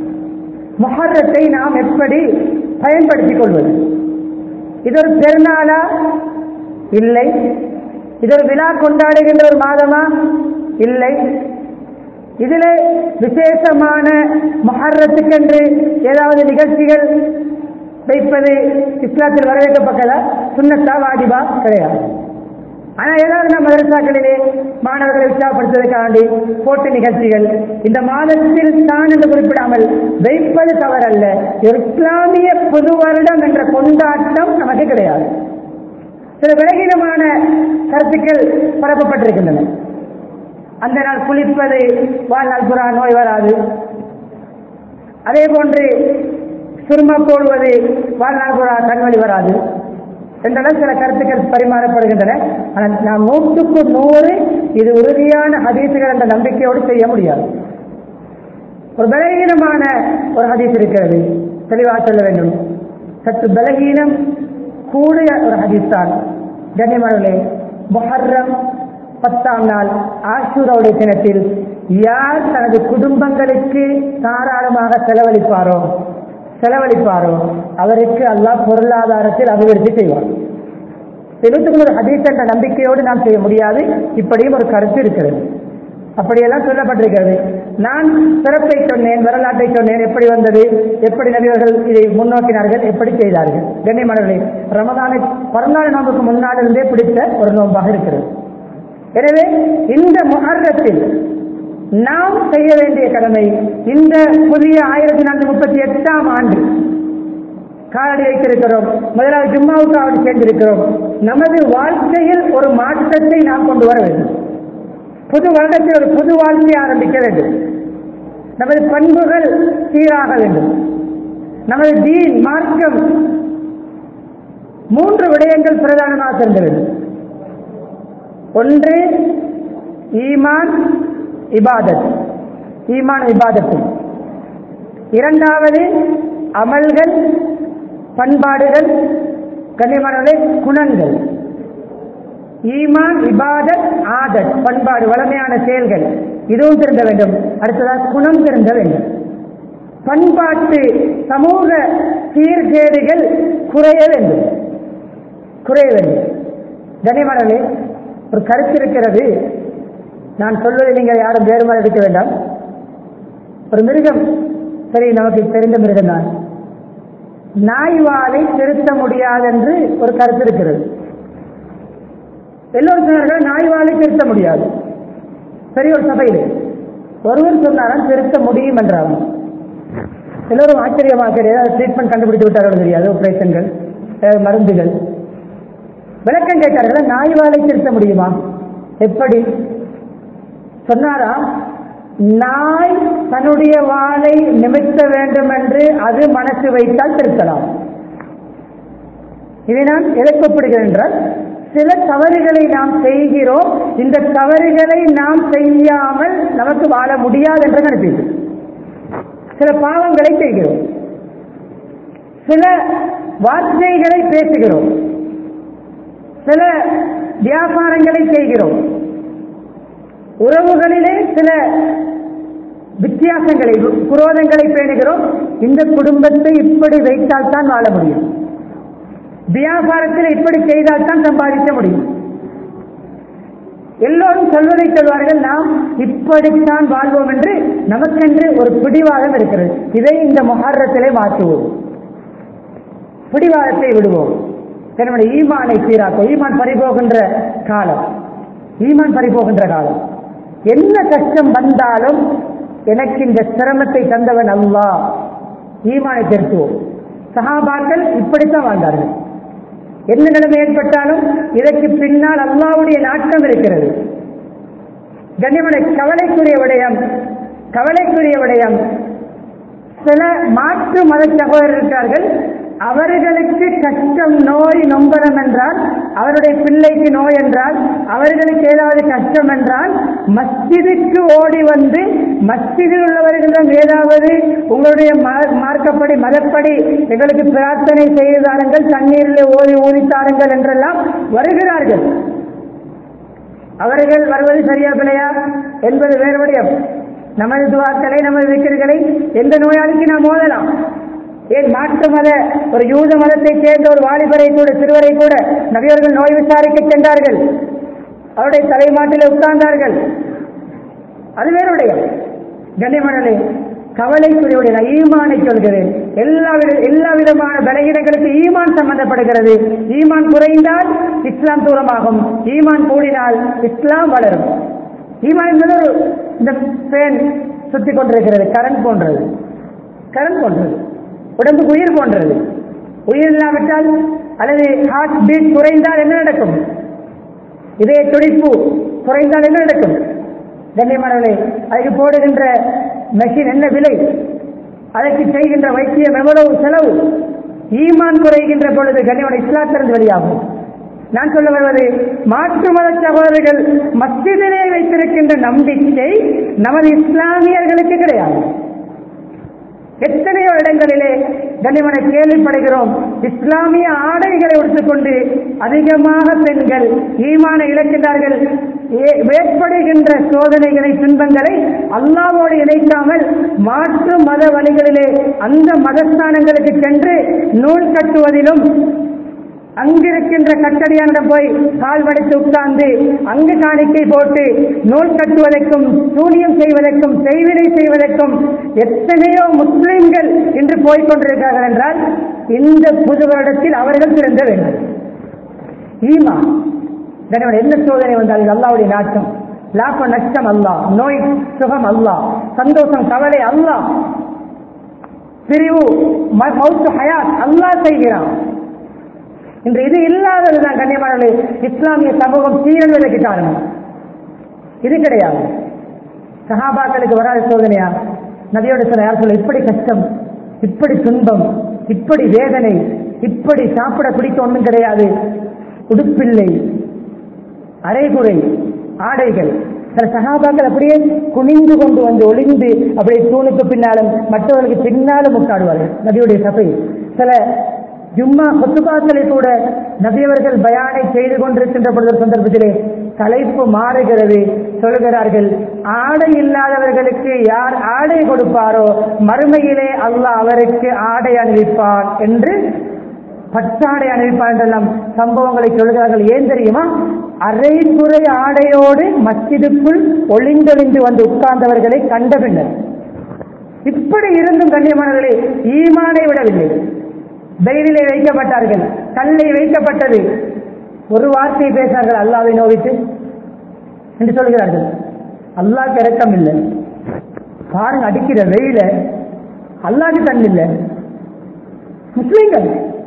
மொஹரத்தை நாம் எப்படி பயன்படுத்திக் கொள்வது இது ஒரு பெருநாளா இல்லை இது ஒரு விழா கொண்டாடுகின்ற ஒரு மாதமா இல்லை இதுல விசேஷமான மஹர்ரத்துக்கென்று ஏதாவது நிகழ்ச்சிகள் வைப்பது இஸ்லாத்தில் வரவேற்கப்பட்டதா சுண்ணத்தா வாஜிபா கிடையாது ஆனா ஏதாவது நம்ம மதரசாக்களிலே மாணவர்களை உற்சாகப்படுத்துவதற்காண்டி போட்டி நிகழ்ச்சிகள் இந்த மாதத்தில் தான் என்று குறிப்பிடாமல் வைப்பது தவறல்ல ஒரு இஸ்லாமிய புது வருடம் என்ற கொண்டாட்டம் நமக்கு கிடையாது சில விலகீனமான கருத்துக்கள் பரப்பப்பட்டிருக்கின்றன அந்த நாள் குளிப்பது வாழ்நாள் புறா நோய் வராது அதே போன்று சுரும போடுவது வாழ்நாள் புறா கண்வழி வராது என்றெல்லாம் சில கருத்துக்கள் பரிமாறப்படுகின்றன ஆனால் நாம் நூற்றுக்கு நூறு இது உறுதியான ஹதீசுகள் என்ற நம்பிக்கையோடு செய்ய முடியாது ஒரு பலகீனமான ஒரு ஹதீஸ் இருக்கிறது தெளிவாக சொல்ல வேண்டும் சற்று பலகீனம் கூடிய ஒரு ஹதீஸ் தான் கண்ணியமானவர்களே மொஹர்ரம் பத்தாம் நாள் ஆஷூராவுடைய தினத்தில் யார் தனது குடும்பங்களுக்கு தாராளமாக செலவழிப்பாரோ செலவழிப்பாரோ அவருக்கு அல்லாஹ் பொருளாதாரத்தில் அபிவிருத்தி செய்வார் இருபத்தி ஒரு ஹதீஸ் என்ற நம்பிக்கையோடு நாம் செய்ய முடியாது இப்படியும் ஒரு கருத்து இருக்கிறது அப்படியெல்லாம் சொல்லப்பட்டிருக்கிறது நான் சிறப்பை சொன்னேன் வரலாற்றை சொன்னேன் எப்படி வந்தது எப்படி நபியர்கள் இதை முன்னோக்கினார்கள் எப்படி செய்தார்கள் கண்ணியமானவர்களே ரமதானை பிறநாள் நோம்புக்கு முன்னாடிருந்தே பிடித்த ஒரு நோம்பாக இருக்கிறது எனவே இந்த முகர்ரத்தில் நாம் செய்ய வேண்டிய கடமை இந்த புதிய ஆயிரத்தி நானூற்றி முப்பத்தி எட்டாம் ஆண்டு காலடி வைத்திருக்கிறோம் முதலாவது ஜும்மாவுக்கு அவர் சேர்ந்திருக்கிறோம் நமது வாழ்க்கையில் ஒரு மாற்றத்தை நாம் கொண்டு வர வேண்டும் புது வருடத்தில் ஒரு புது வாழ்க்கையை ஆரம்பிக்க வேண்டும் நமது பண்புகள் சீராக வேண்டும் நமது தீன் மார்க்கம் மூன்று விடயங்கள் பிரதானமாக இருந்த வேண்டும் ஒன்று ஈமான் இபாதத் ஈமான் இபாதத்து இரண்டாவது அமல்கள் பண்பாடுகள் கண்ணியமானவர்களே குணங்கள் ஈமான் இபாதத் ஆதத் பண்பாடு வளமையான செயல்கள் இதுவும் திருந்த வேண்டும் அடுத்ததாக குணம் திருந்த வேண்டும் பண்பாட்டு சமூக சீர்கேடுகள் குறைய வேண்டும் குறைய வேண்டும் கனிமணலே ஒரு கருத்து இருக்கிறது நான் சொல்வதை நீங்கள் யாரும் வேறு மாதிரி எடுக்க வேண்டாம் ஒரு மிருகம் சரி நமக்கு தெரிந்த மிருகம் தான் நாய் வாலை திருத்த முடியாது என்று ஒரு கருத்து இருக்கிறது எல்லோரும் சொன்னார்கள் நாய் வாலை திருத்த முடியாது சரி ஒரு சபையில் ஒருவர் சொன்னாராம் திருத்த முடியும் என்றாராம் எல்லோரும் ஆச்சரியமாக ஏதாவது ட்ரீட்மெண்ட் கண்டுபிடித்து விட்டார்கள் தெரியாது ஆபரேஷன்கள் ஏதாவது மருந்துகள் விளக்கம் கேட்டார்கள் நாய் வாலை திருத்த முடியுமா எப்படி சொன்னாரா நாய் தன்னுடைய வாளை நிமித்த வேண்டும் என்று அது மனசு வைத்தால் திருத்தலாம் இதை நான் எதிர்க்கப்படுகிறேன் என்றால் சில தவறுகளை நாம் செய்கிறோம் இந்த தவறுகளை நாம் செய்யாமல் நமக்கு வாழ முடியாது என்று நினைப்பீர்கள் சில பாவங்களை செய்கிறோம் சில வார்த்தைகளை பேசுகிறோம் சில வியாபாரங்களை செய்கிறோம் உறவுகளிலே சில வித்தியாசங்களை குரோதங்களை பேணுகிறோம் இந்த குடும்பத்தை இப்படி வைத்தால் தான் வாழ முடியும் வியாபாரத்தில் இப்படி செய்தால் தான் சம்பாதிக்க முடியும் எல்லோரும் சொல்வதை சொல்வார்கள் நாம் இப்படித்தான் வாழ்வோம் என்று நமக்கென்று ஒரு பிடிவாதம் இருக்கிறது இதை இந்த மொஹர்ரத்திலே மாற்றுவோம் பிடிவாதத்தை விடுவோம் என்னுடைய ஈமானை சீராக்கும் ஈமான் பறிபோகின்ற காலம் ஈமான் பறிபோகின்ற காலம் என்ன கஷ்டம் வந்தாலும் எனக்கு இந்த சிரமத்தை தந்தவன் அல்லா ஈமானை திருத்துவோம் சஹாபாக்கள் இப்படித்தான் வாழ்ந்தார்கள் என்ன நிலைமை ஏற்பட்டாலும் இதற்கு பின்னால் அல்லாவுடைய நாட்டம் இருக்கிறது கண்ணியமனை கவலைக்குரிய விடயம் கவலைக்குரிய விடயம் சில மாற்று மத சகோதரர் இருக்கிறார்கள் அவர்களுக்கு கஷ்டம் நோய் நொம்பரம் என்றால் அவருடைய பிள்ளைக்கு நோய் என்றால் அவர்களுக்கு ஏதாவது கஷ்டம் என்றால் மஸ்ஜிதுக்கு ஓடி வந்து மஸ்ஜிதில் உள்ளவர்களிடம் ஏதாவது உங்களுடைய மார்க்கப்படி மதப்படி எங்களுக்கு பிரார்த்தனை செய்தாருங்கள் தண்ணீரில் ஓதி ஊதித்தாருங்கள் என்றெல்லாம் வருகிறார்கள் அவர்கள் வருவது சரியா பிள்ளையா என்பது வேறுபடியும் நமது துவாக்களை நமது விக்கர்களை எந்த நோயாளிக்கு நாம் ஓதலாம் ஏன் மாற்று மத ஒரு யூத மதத்தை சேர்ந்த ஒரு வாலிபரை கூட சிறுவரை கூட நபியவர்கள் நோய் விசாரிக்க சென்றார்கள் அவருடைய தலைமாட்டில் உட்கார்ந்தார்கள் அது வேறுடைய கண்ணியமனே கவலைக்குரிய ஈமானை சொல்கிறேன் எல்லா வித எல்லா விதமான பலகீனங்களுக்கு ஈமான் சம்பந்தப்படுகிறது ஈமான் குறைந்தால் இஸ்லாம் தூரமாகும் ஈமான் கூடினால் இஸ்லாம் வளரும் ஈமான் என்பது ஒரு இந்த பேன் சுத்தி கொண்டிருக்கிறது கரண்ட் போன்றது கரண்ட் போன்றது உடம்புக்கு உயிர் போன்றது உயிர் இல்லாவிட்டால் அல்லது ஹார்ட் பீட் குறைந்தால் என்ன நடக்கும் இதே துடிப்பு குறைந்தால் என்ன நடக்கும் கண்ணியமானவர்களே அதுக்கு போடுகின்ற மெஷின் என்ன விலை அதற்கு செய்கின்ற வைத்தியம் எவ்வளவு செலவு ஈமான் குறைகின்ற பொழுது கண்ணியமான இஸ்லாத்திலிருந்து வெளியாகும் நான் சொல்ல வருவது மாற்று மத சகோதரர்கள் மஸ்ஜிதிலே வைத்திருக்கின்ற நம்பிக்கை நமது இஸ்லாமியர்களுக்கு கிடையாது எத்தனையோ இடங்களிலே கனிமனை கேள்விப்படுகிறோம் இஸ்லாமிய ஆடைகளை எடுத்துக்கொண்டு அதிகமாக பெண்கள் ஈமான இழக்கின்றார்கள் ஏற்படுகின்ற சோதனைகளை துன்பங்களை அல்லாவோடு இணைக்காமல் மாற்று மத வழிகளிலே அந்த மதஸ்தானங்களுக்கு சென்று நூல் கட்டுவதிலும் அங்கிருக்கின்ற கட்டடியானிடம் போய் கால் வடித்து உட்கார்ந்து அங்கு காணிக்கை போட்டு நூல் கட்டுவதற்கும் சூனியம் செய்வதற்கும் செய்வினை செய்வதற்கும் எத்தனையோ முஸ்லிம்கள் இன்று போய்கொண்டிருக்கிறார்கள் என்றால் இந்த புது வருடத்தில் அவர்கள் திறந்த வேண்டும் ஈமா என்ன சோதனை வந்தால் அல்லாவுடைய நாட்டம் லாப நஷ்டம் அல்லா நோய் சுகம் அல்லா சந்தோஷம் கவலை அல்லா பிரிவு மவுத்து ஹயாத் அல்லா செய்கிறான் இன்று இது இல்லாததுதான் கண்ணியமானது இஸ்லாமிய சமூகம் சீரழிவதற்கு காரணம் இது கிடையாது சஹாபாக்களுக்கு வராத சோதனையா நபியோட சொல்ல யார் சொல்ல இப்படி கஷ்டம் இப்படி துன்பம் இப்படி வேதனை இப்படி சாப்பிட பிடிக்க ஒன்றும் கிடையாது உடுப்பில்லை அரைகுறை ஆடைகள் சில சகாபாக்கள் அப்படியே குனிந்து கொண்டு வந்து ஒளிந்து அப்படியே தூணுக்கு பின்னாலும் மற்றவர்களுக்கு பின்னாலும் உட்காடுவார்கள் நபியுடைய சபை சில ஜும்மா கொத்துபாக்களை கூட நபியவர்கள் பயானை செய்து கொண்டிருக்கின்ற பொழுது சந்தர்ப்பத்திலே தலைப்பு மாறுகிறது சொல்கிறார்கள் ஆடை இல்லாதவர்களுக்கு யார் ஆடை கொடுப்பாரோ மறுமையிலே அல்லாஹ் அவருக்கு ஆடை அணிவிப்பார் என்று பட்டாடை அணிவிப்பார் என்றெல்லாம் சம்பவங்களை சொல்கிறார்கள் ஏன் தெரியுமா அரைக்குறை ஆடையோடு மஸ்ஜிதுக்குள் ஒளிந்தொளிந்து வந்து உட்கார்ந்தவர்களை கண்ட பின்னர் இப்படி இருந்தும் கண்ணியமானவர்களே ஈமானை விடவில்லை வெயிலிலே வைக்கப்பட்டார்கள் கல்லை வைக்கப்பட்டது ஒரு வார்த்தை பேசினார்கள் அல்லாவை நோவித்து என்று சொல்கிறார்கள் அல்லாக்கு இறக்கம் இல்லை பாருங்க அடிக்கிற வெயில அல்லாக்கு கண் இல்லை முஸ்லீம்கள்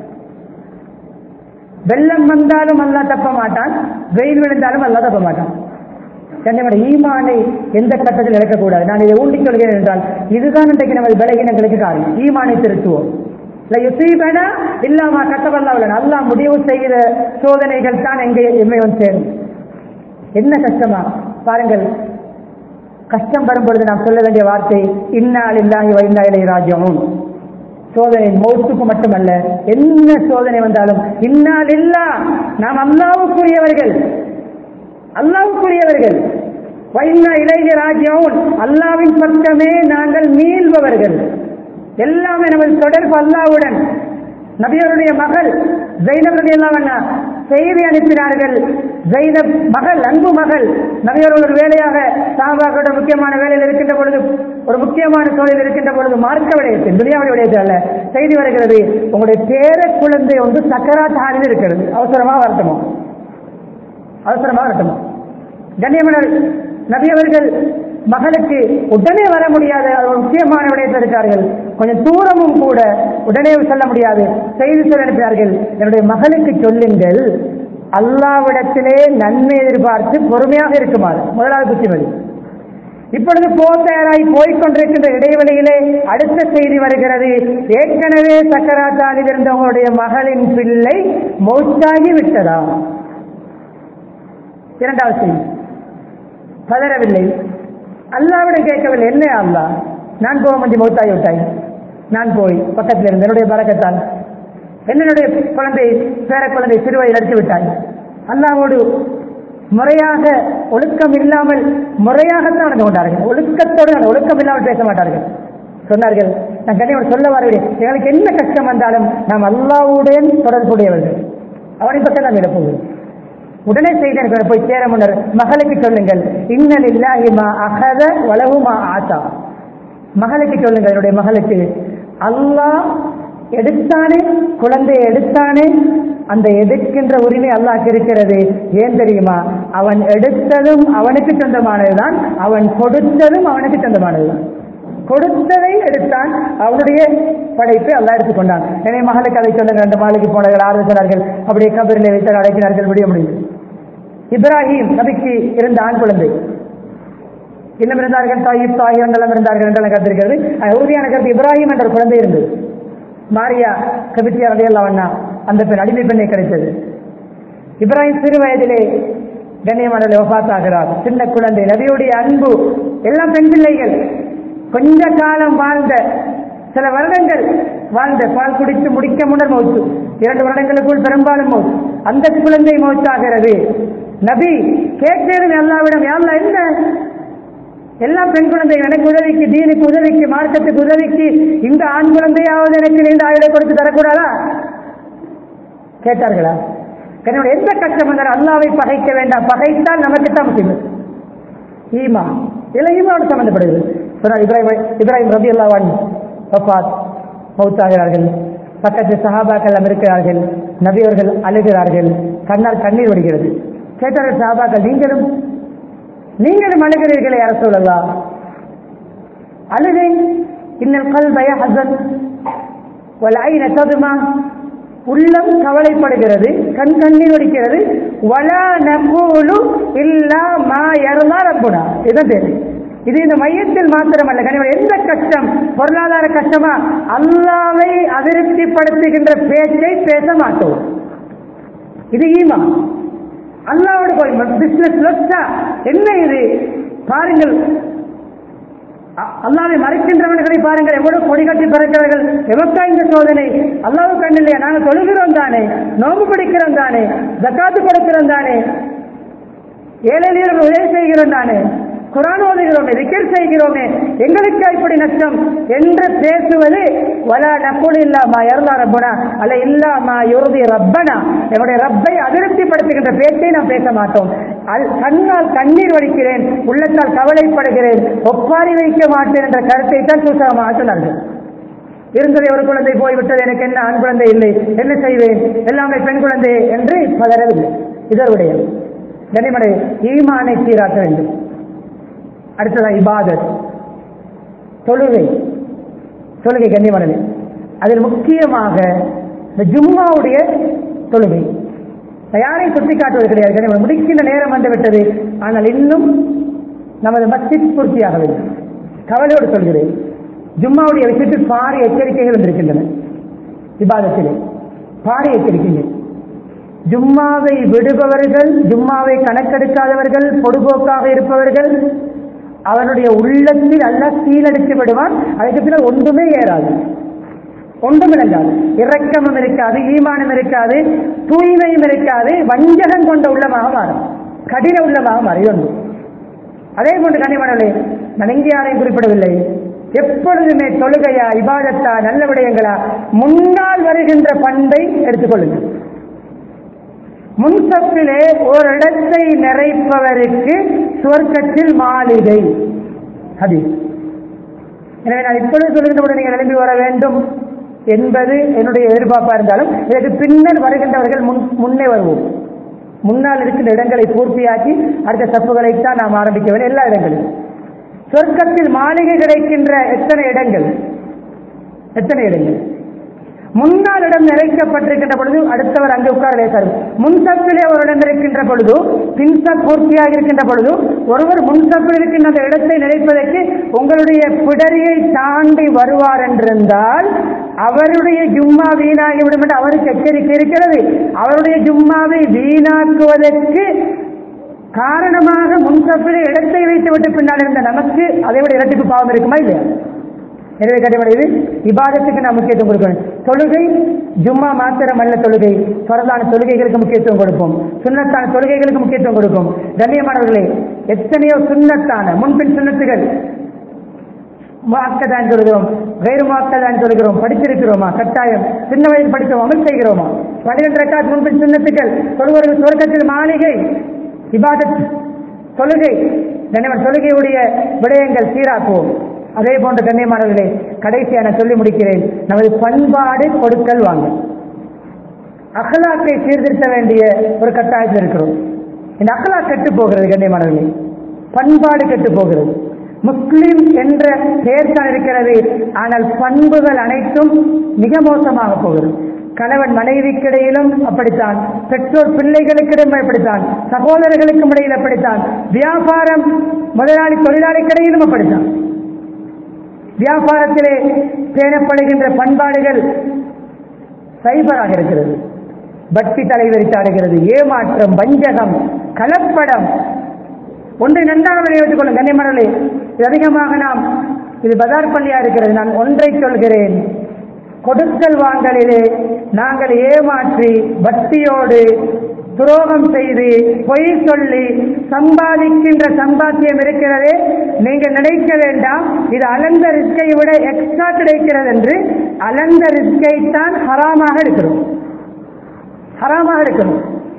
வெள்ளம் வந்தாலும் அல்லா தப்ப மாட்டான் வெயில் விழுந்தாலும் அல்லா தப்ப மாட்டான் என்னோட ஈமானை எந்த கட்டத்தில் இழக்கக்கூடாது நான் இதை ஊண்டிக் கொள்கிறேன் என்றால் இதுதான் இன்றைக்கு நமது பலகீனங்களுக்கு காரணம் ஈமானை திருத்துவோம் இல்லாம கட்டவல்ல நல்லா முடிவு செய்கிற சோதனைகள் தான் எங்கே எம்மை வந்து சேரும் என்ன கஷ்டமா பாருங்கள் கஷ்டம் வரும்பொழுது நாம் சொல்ல வேண்டிய வார்த்தை இன்னால் இல்லாஹி வைந்தா இலை ராஜ்யமும் சோதனை மௌத்துக்கு மட்டுமல்ல என்ன சோதனை வந்தாலும் இன்னால் இல்லா நாம் அல்லாவுக்குரியவர்கள் அல்லாவுக்குரியவர்கள் வைன்னா இளைய ராஜ்யம் அல்லாவின் பக்கமே நாங்கள் மீள்பவர்கள் எல்லாமே நமது தொடர்பு அல்லாவுடன் நபியருடைய மகள் ஜெயினப் ரதி எல்லாம் செய்தி அனுப்பினார்கள் ஜெயினப் மகள் அன்பு மகள் நபியர் ஒரு வேலையாக சாபாக்களோட முக்கியமான வேலையில் இருக்கின்ற பொழுது ஒரு முக்கியமான சூழலில் இருக்கின்ற பொழுது மார்க்க விடயத்தில் துனியாவுடைய விடயத்தில் அல்ல செய்தி வருகிறது உங்களுடைய பேர குழந்தை வந்து சக்கராத் ஹாலில் இருக்கிறது அவசரமா வரட்டுமா அவசரமா வரட்டுமா கண்ணியமனர் நபி அவர்கள் மகளுக்கு உடனே வர முடியாது அது ஒரு முக்கியமான விடயத்தில் இருக்கார்கள் கொஞ்சம் தூரமும் கூட உடனே சொல்ல முடியாது செய்தி சொல்ல அனுப்பினார்கள் என்னுடைய மகளுக்கு சொல்லுங்கள் அல்லாவிடத்திலே நன்மை எதிர்பார்த்து பொறுமையாக இருக்குமாறு முதலாவது புத்திமதி இப்பொழுது போர் தயாராகி போய்கொண்டிருக்கின்ற இடைவெளியிலே அடுத்த செய்தி வருகிறது ஏற்கனவே சக்கராத்தாலில் இருந்தவங்களுடைய மகளின் பிள்ளை மௌத்தாகி விட்டதா இரண்டாவது செய்தி பதறவில்லை அல்லாவிடம் கேட்கவில்லை என்ன அல்லா நான் போக மந்தி மௌத்தாகி விட்டாய் நான் போய் பக்கத்தில் இருந்த என்னுடைய பறக்கத்தான் என்னுடைய குழந்தை பேர குழந்தை சிறுவயதில் அடித்து விட்டாய் அல்லாவோடு முறையாக ஒழுக்கம் இல்லாமல் முறையாகத்தான் நடந்து கொண்டார்கள் ஒழுக்கத்தோடு நடந்து- ஒழுக்கம் இல்லாமல் பேச மாட்டார்கள் சொன்னார்கள் நான் கண்ணியோடு சொல்ல வரவில்லை எங்களுக்கு என்ன கஷ்டம் வந்தாலும் நாம் அல்லாவுடன் தொடர்புடையவர்கள் அவனை பக்கம் நாம் இடப்போகுது உடனே செய்த போய் சேர முன்னர் மகளுக்கு சொல்லுங்கள் இன்னல் இல்லாஹிமா அகத வளவுமா ஆத்தா மகளுக்கு சொல்லுங்கள் என்னுடைய மகளுக்கு அல்லாஹ் எடுத்தானே குழந்தையை எடுத்தானே அந்த எடுக்கின்ற உரிமை அல்லாஹ் இருக்கிறது ஏன் தெரியுமா அவன் எடுத்ததும் அவனுக்கு சொந்தமானதுதான் அவன் கொடுத்ததும் அவனுக்கு சொந்தமானதுதான் கொடுத்ததை எடுத்தான் அவனுடைய படைப்பை அல்லாஹ் எடுத்துக்கொண்டான் எனவே மகளுக்கு அதை சொல்லுங்கள் அந்த மாலைக்கு போனார்கள் ஆலோசனார்கள் அப்படியே கபரிலே வைத்து அடைக்கிறார்கள் விடிய முடியும் இப்ராஹிம் நபிக்கு இருந்த ஆண் குழந்தை இன்னும் இருந்தார்கள் தாயிப் தாயிரம் எல்லாம் இருந்தார்கள் என்றெல்லாம் கருத்திருக்கிறது அது உறுதியான கருத்து இப்ராஹிம் என்ற ஒரு குழந்தை இருந்தது மாரியா கபித்தியா ரதையெல்லாம் அண்ணா அந்த பெண் அடிமை பெண்ணை கிடைத்தது இப்ராஹிம் சிறு வயதிலே கண்ணியமானவர்களை வபாத்தாகிறார் சின்ன குழந்தை நபியுடைய அன்பு எல்லாம் பெண் பிள்ளைகள் கொஞ்ச காலம் வாழ்ந்த சில வருடங்கள் வாழ்ந்த பால் குடித்து முடிக்க முன்னர் மௌத்து இரண்டு வருடங்களுக்குள் பெரும்பாலும் மௌத்து அந்த குழந்தை மௌத்தாகிறது நபி கேட்கிறது அல்லாவிடம் யாழ்லா என்ன எல்லாம் பெண் குழந்தைகள் எனக்கு உதவிக்கு தீனுக்கு உதவிக்கு மார்க்கத்துக்கு உதவிக்கு இந்த ஆண் குழந்தையாவது எனக்கு நீண்ட ஆயுளை கொடுத்து தரக்கூடாதா கேட்டார்களா என்னோட எந்த கஷ்டம் வந்தாலும் அல்லாவை பகைக்க வேண்டாம் பகைத்தால் நமக்கு தான் முக்கியம் ஈமா இல்லை ஈமாவோடு சம்பந்தப்படுது சொன்னார் இப்ராஹிம் இப்ராஹிம் ரபி அல்லாவான் வஃபாத் மௌத்தாகிறார்கள் பக்கத்து சஹாபாக்கள் எல்லாம் இருக்கிறார்கள் நபி அவர்கள் அழுகிறார்கள் கண்ணால் கண்ணீர் வடிகிறது கேட்டார்கள் சஹாபாக்கள் நீங்களும் நீங்களும் அழுகிறீர்களே யார சொல்லலாம் அழுகை இன்னல் கல்பய ஹசன் ஐன ததுமா உள்ளம் கவலைப்படுகிறது கண் கண்ணீர் வடிக்கிறது வலா நகூலு இல்லா மா யர்லா ரப்புனா இதுதான் தெரியும் இது இந்த மையத்தில் மாத்திரமல்ல கனிவர் எந்த கஷ்டம் பொருளாதார கஷ்டமா அல்லாவை அதிருப்திப்படுத்துகின்ற பேச்சை பேச மாட்டோம் இது ஈமா அல்லாவோட போய் பிசினஸ் லொஸ்டா என்ன இது பாருங்கள் அ- அல்லாவை மறைக்கின்றவர்களை பாருங்கள் எவ்வளவு கொடி கட்டி பிறக்கிறார்கள் எவக்கா இந்த சோதனை அல்லாவுக்கு கண் இல்லையா நாங்கள் தொழுகிறோம் தானே நோம்பு பிடிக்கிறோம் தானே ஜக்காத்து கொடுக்கிறோம் தானே ஏழையிலும் உதவி செய்கிறோம் தானே குரான் ஓதுகிறோமே ரிக்கர் செய்கிறோமே எங்களுக்கு இப்படி நஷ்டம் என்று பேசுவது வல நக்குள் இல்லாமா இறந்தா ரப்பனா அல்ல இல்லாமா யுறுதி ரப்பனா என்னுடைய ரப்பை அதிருப்திப்படுத்துகின்ற பேச்சை நாம் பேச மாட்டோம் அல் கண்ணால் கண்ணீர் வடிக்கிறேன் உள்ளத்தால் கவலைப்படுகிறேன் ஒப்பாரி வைக்க மாட்டேன் என்ற கருத்தை தான் சூசகமாக சொன்னார்கள் இருந்ததை ஒரு குழந்தை போய்விட்டது எனக்கு என்ன ஆண் குழந்தை இல்லை என்ன செய்வேன் எல்லாமே பெண் குழந்தை என்று பலரவில்லை இதனுடைய கனிமடை ஈமானை சீராக்க வேண்டும் அடுத்ததா இபாதத் தொழுகை தொழுகை கண்ணியமனது அதில் முக்கியமாக இந்த ஜும்மாவுடைய தொழுகை யாரை சுட்டி காட்டுவது கிடையாது கண்ணியமன் முடிக்கின்ற நேரம் வந்து விட்டது ஆனால் இன்னும் நமது மஸ்ஜித் பூர்த்தியாகவில்லை கவலையோடு சொல்கிறேன் ஜும்மாவுடைய விஷயத்தில் பாரிய எச்சரிக்கைகள் வந்திருக்கின்றன இபாதத்திலே பாரிய எச்சரிக்கைகள் ஜும்மாவை விடுபவர்கள் ஜும்மாவை கணக்கெடுக்காதவர்கள் பொடுபோக்காக இருப்பவர்கள் அவனுடைய உள்ளத்தில் அல்ல சீலடித்து விடுவான் அதுக்கு பின்னால் ஒன்றுமே ஏறாது ஒன்றும் விளங்காது இரக்கமும் இருக்காது ஈமானம் இருக்காது தூய்மையும் இருக்காது வஞ்சகம் கொண்ட உள்ளமாக மாறும் கடின உள்ளமாக மாறும் இது ஒன்று அதே போன்று கனிமணலே நான் எங்கே யாரையும் குறிப்பிடவில்லை எப்பொழுதுமே தொழுகையா இபாதத்தா நல்ல விடயங்களா முன்னால் வருகின்ற பண்பை எடுத்துக்கொள்ளுங்கள் முன்சப்பிலே ஒரு இடத்தை நிறைப்பவருக்கு சுவர்க்கத்தில் மாளிகை ஹதீஸ் எனவே நான் இப்பொழுது சொல்கின்றபோது நீங்கள் எழும்பி வர வேண்டும் என்பது என்னுடைய எதிர்பார்ப்பா இருந்தாலும் இதற்கு பின்னர் வருகின்றவர்கள் முன் முன்னே வருவோம் முன்னால் இருக்கின்ற இடங்களை பூர்த்தியாக்கி அடுத்த தப்புகளைத்தான் நாம் ஆரம்பிக்க வேண்டும் எல்லா இடங்களிலும் சொர்க்கத்தில் மாளிகை கிடைக்கின்ற எத்தனை இடங்கள் எத்தனை இடங்கள் முன்னால் இடம் நிறைக்கப்பட்டிருக்கின்ற பொழுது அடுத்தவர் அங்கே உட்கார லேசாரு முன்சப்பிலே ஒரு இடம் இருக்கின்ற பொழுது பின்சப் பூர்த்தியாக இருக்கின்ற பொழுது ஒருவர் முன்சப்பில் இருக்கின்ற அந்த இடத்தை நிறைப்பதற்கு உங்களுடைய பிடரியை தாண்டி வருவார் என்றிருந்தால் அவருடைய ஜும்மா வீணாகிவிடும் என்று அவருக்கு எச்சரிக்கை இருக்கிறது அவருடைய ஜும்மாவை வீணாக்குவதற்கு காரணமாக முன்சப்பிலே இடத்தை வைத்துவிட்டு பின்னால் இருந்த நமக்கு அதை விட இடத்துக்கு பாவம் இருக்குமா இல்லையா எனவே கட்டுப்படுது இபாதத்துக்கு நாம் முக்கியத்துவம் கொடுக்கணும் தொழுகை ஜும்மா மாத்திரம் அல்ல தொழுகை பரதான தொழுகைகளுக்கு முக்கியத்துவம் கொடுப்போம் சுண்ணத்தான தொழுகைகளுக்கு முக்கியத்துவம் கொடுப்போம் கண்ணியமானவர்களே எத்தனையோ சுண்ணத்தான முன்பின் சுண்ணத்துகள் மாக்கதான் சொல்கிறோம் வேறு மாக்கதான் சொல்கிறோம் படித்திருக்கிறோமா கட்டாயம் சின்ன வயதில் படித்தோம் அமல் செய்கிறோமா பன்னிரண்டு ரக்காத் முன்பின் சுண்ணத்துக்கள் தொழுவர்கள் சொர்க்கத்தில் மாளிகை இபாதத் தொழுகை கண்ணியமான தொழுகையுடைய விடயங்கள் சீராக்குவோம் அதே போன்ற கண்ணியமானவர்களே கடைசியா நான் சொல்லி முடிக்கிறேன் நமது பண்பாடு கொடுக்கல் வாங்க அகலாக்கை சீர்திருத்த வேண்டிய ஒரு கட்டாயத்தில் இருக்கிறோம் இந்த அகலா கெட்டு போகிறது கண்ணியமானவர்களே பண்பாடு கெட்டு போகிறது முஸ்லிம் என்ற பெயர் தான் இருக்கிறது ஆனால் பண்புகள் அனைத்தும் மிக மோசமாக போகிறது கணவன் மனைவிக்கிடையிலும் அப்படித்தான் பெற்றோர் பிள்ளைகளுக்கிடையும் அப்படித்தான் சகோதரர்களுக்கும் இடையில் அப்படித்தான் வியாபாரம் முதலாளி தொழிலாளிக்கிடையிலும் அப்படித்தான் வியாபாரத்திலே பேணப்படுகின்ற பண்பாடுகள் சைபராக இருக்கிறது பக்தி தலைவரித்தாடுகிறது ஏமாற்றம் வஞ்சகம் கலப்படம் ஒன்றை நன்றாக விளைவித்துக் கொள்ளும் கண்ணியமரலே இது அதிகமாக நாம் இது பஜார் பள்ளியா இருக்கிறது நான் ஒன்றை சொல்கிறேன் கொடுக்கல் வாங்கலிலே நாங்கள் ஏமாற்றி பக்தியோடு துரோகம் செய்து பொய் சொல்லி சம்பாதிக்கின்ற சம்பாத்தியம் இருக்கிறதே நீங்கள் நினைக்க வேண்டாம் இது அலந்த ரிஸ்கை விட எக்ஸ்ட்ரா கிடைக்கிறது என்று அலந்த ரிஸ்கை தான் ஹராமாக இருக்கிறோம் ஹராமாக இருக்கிறோம்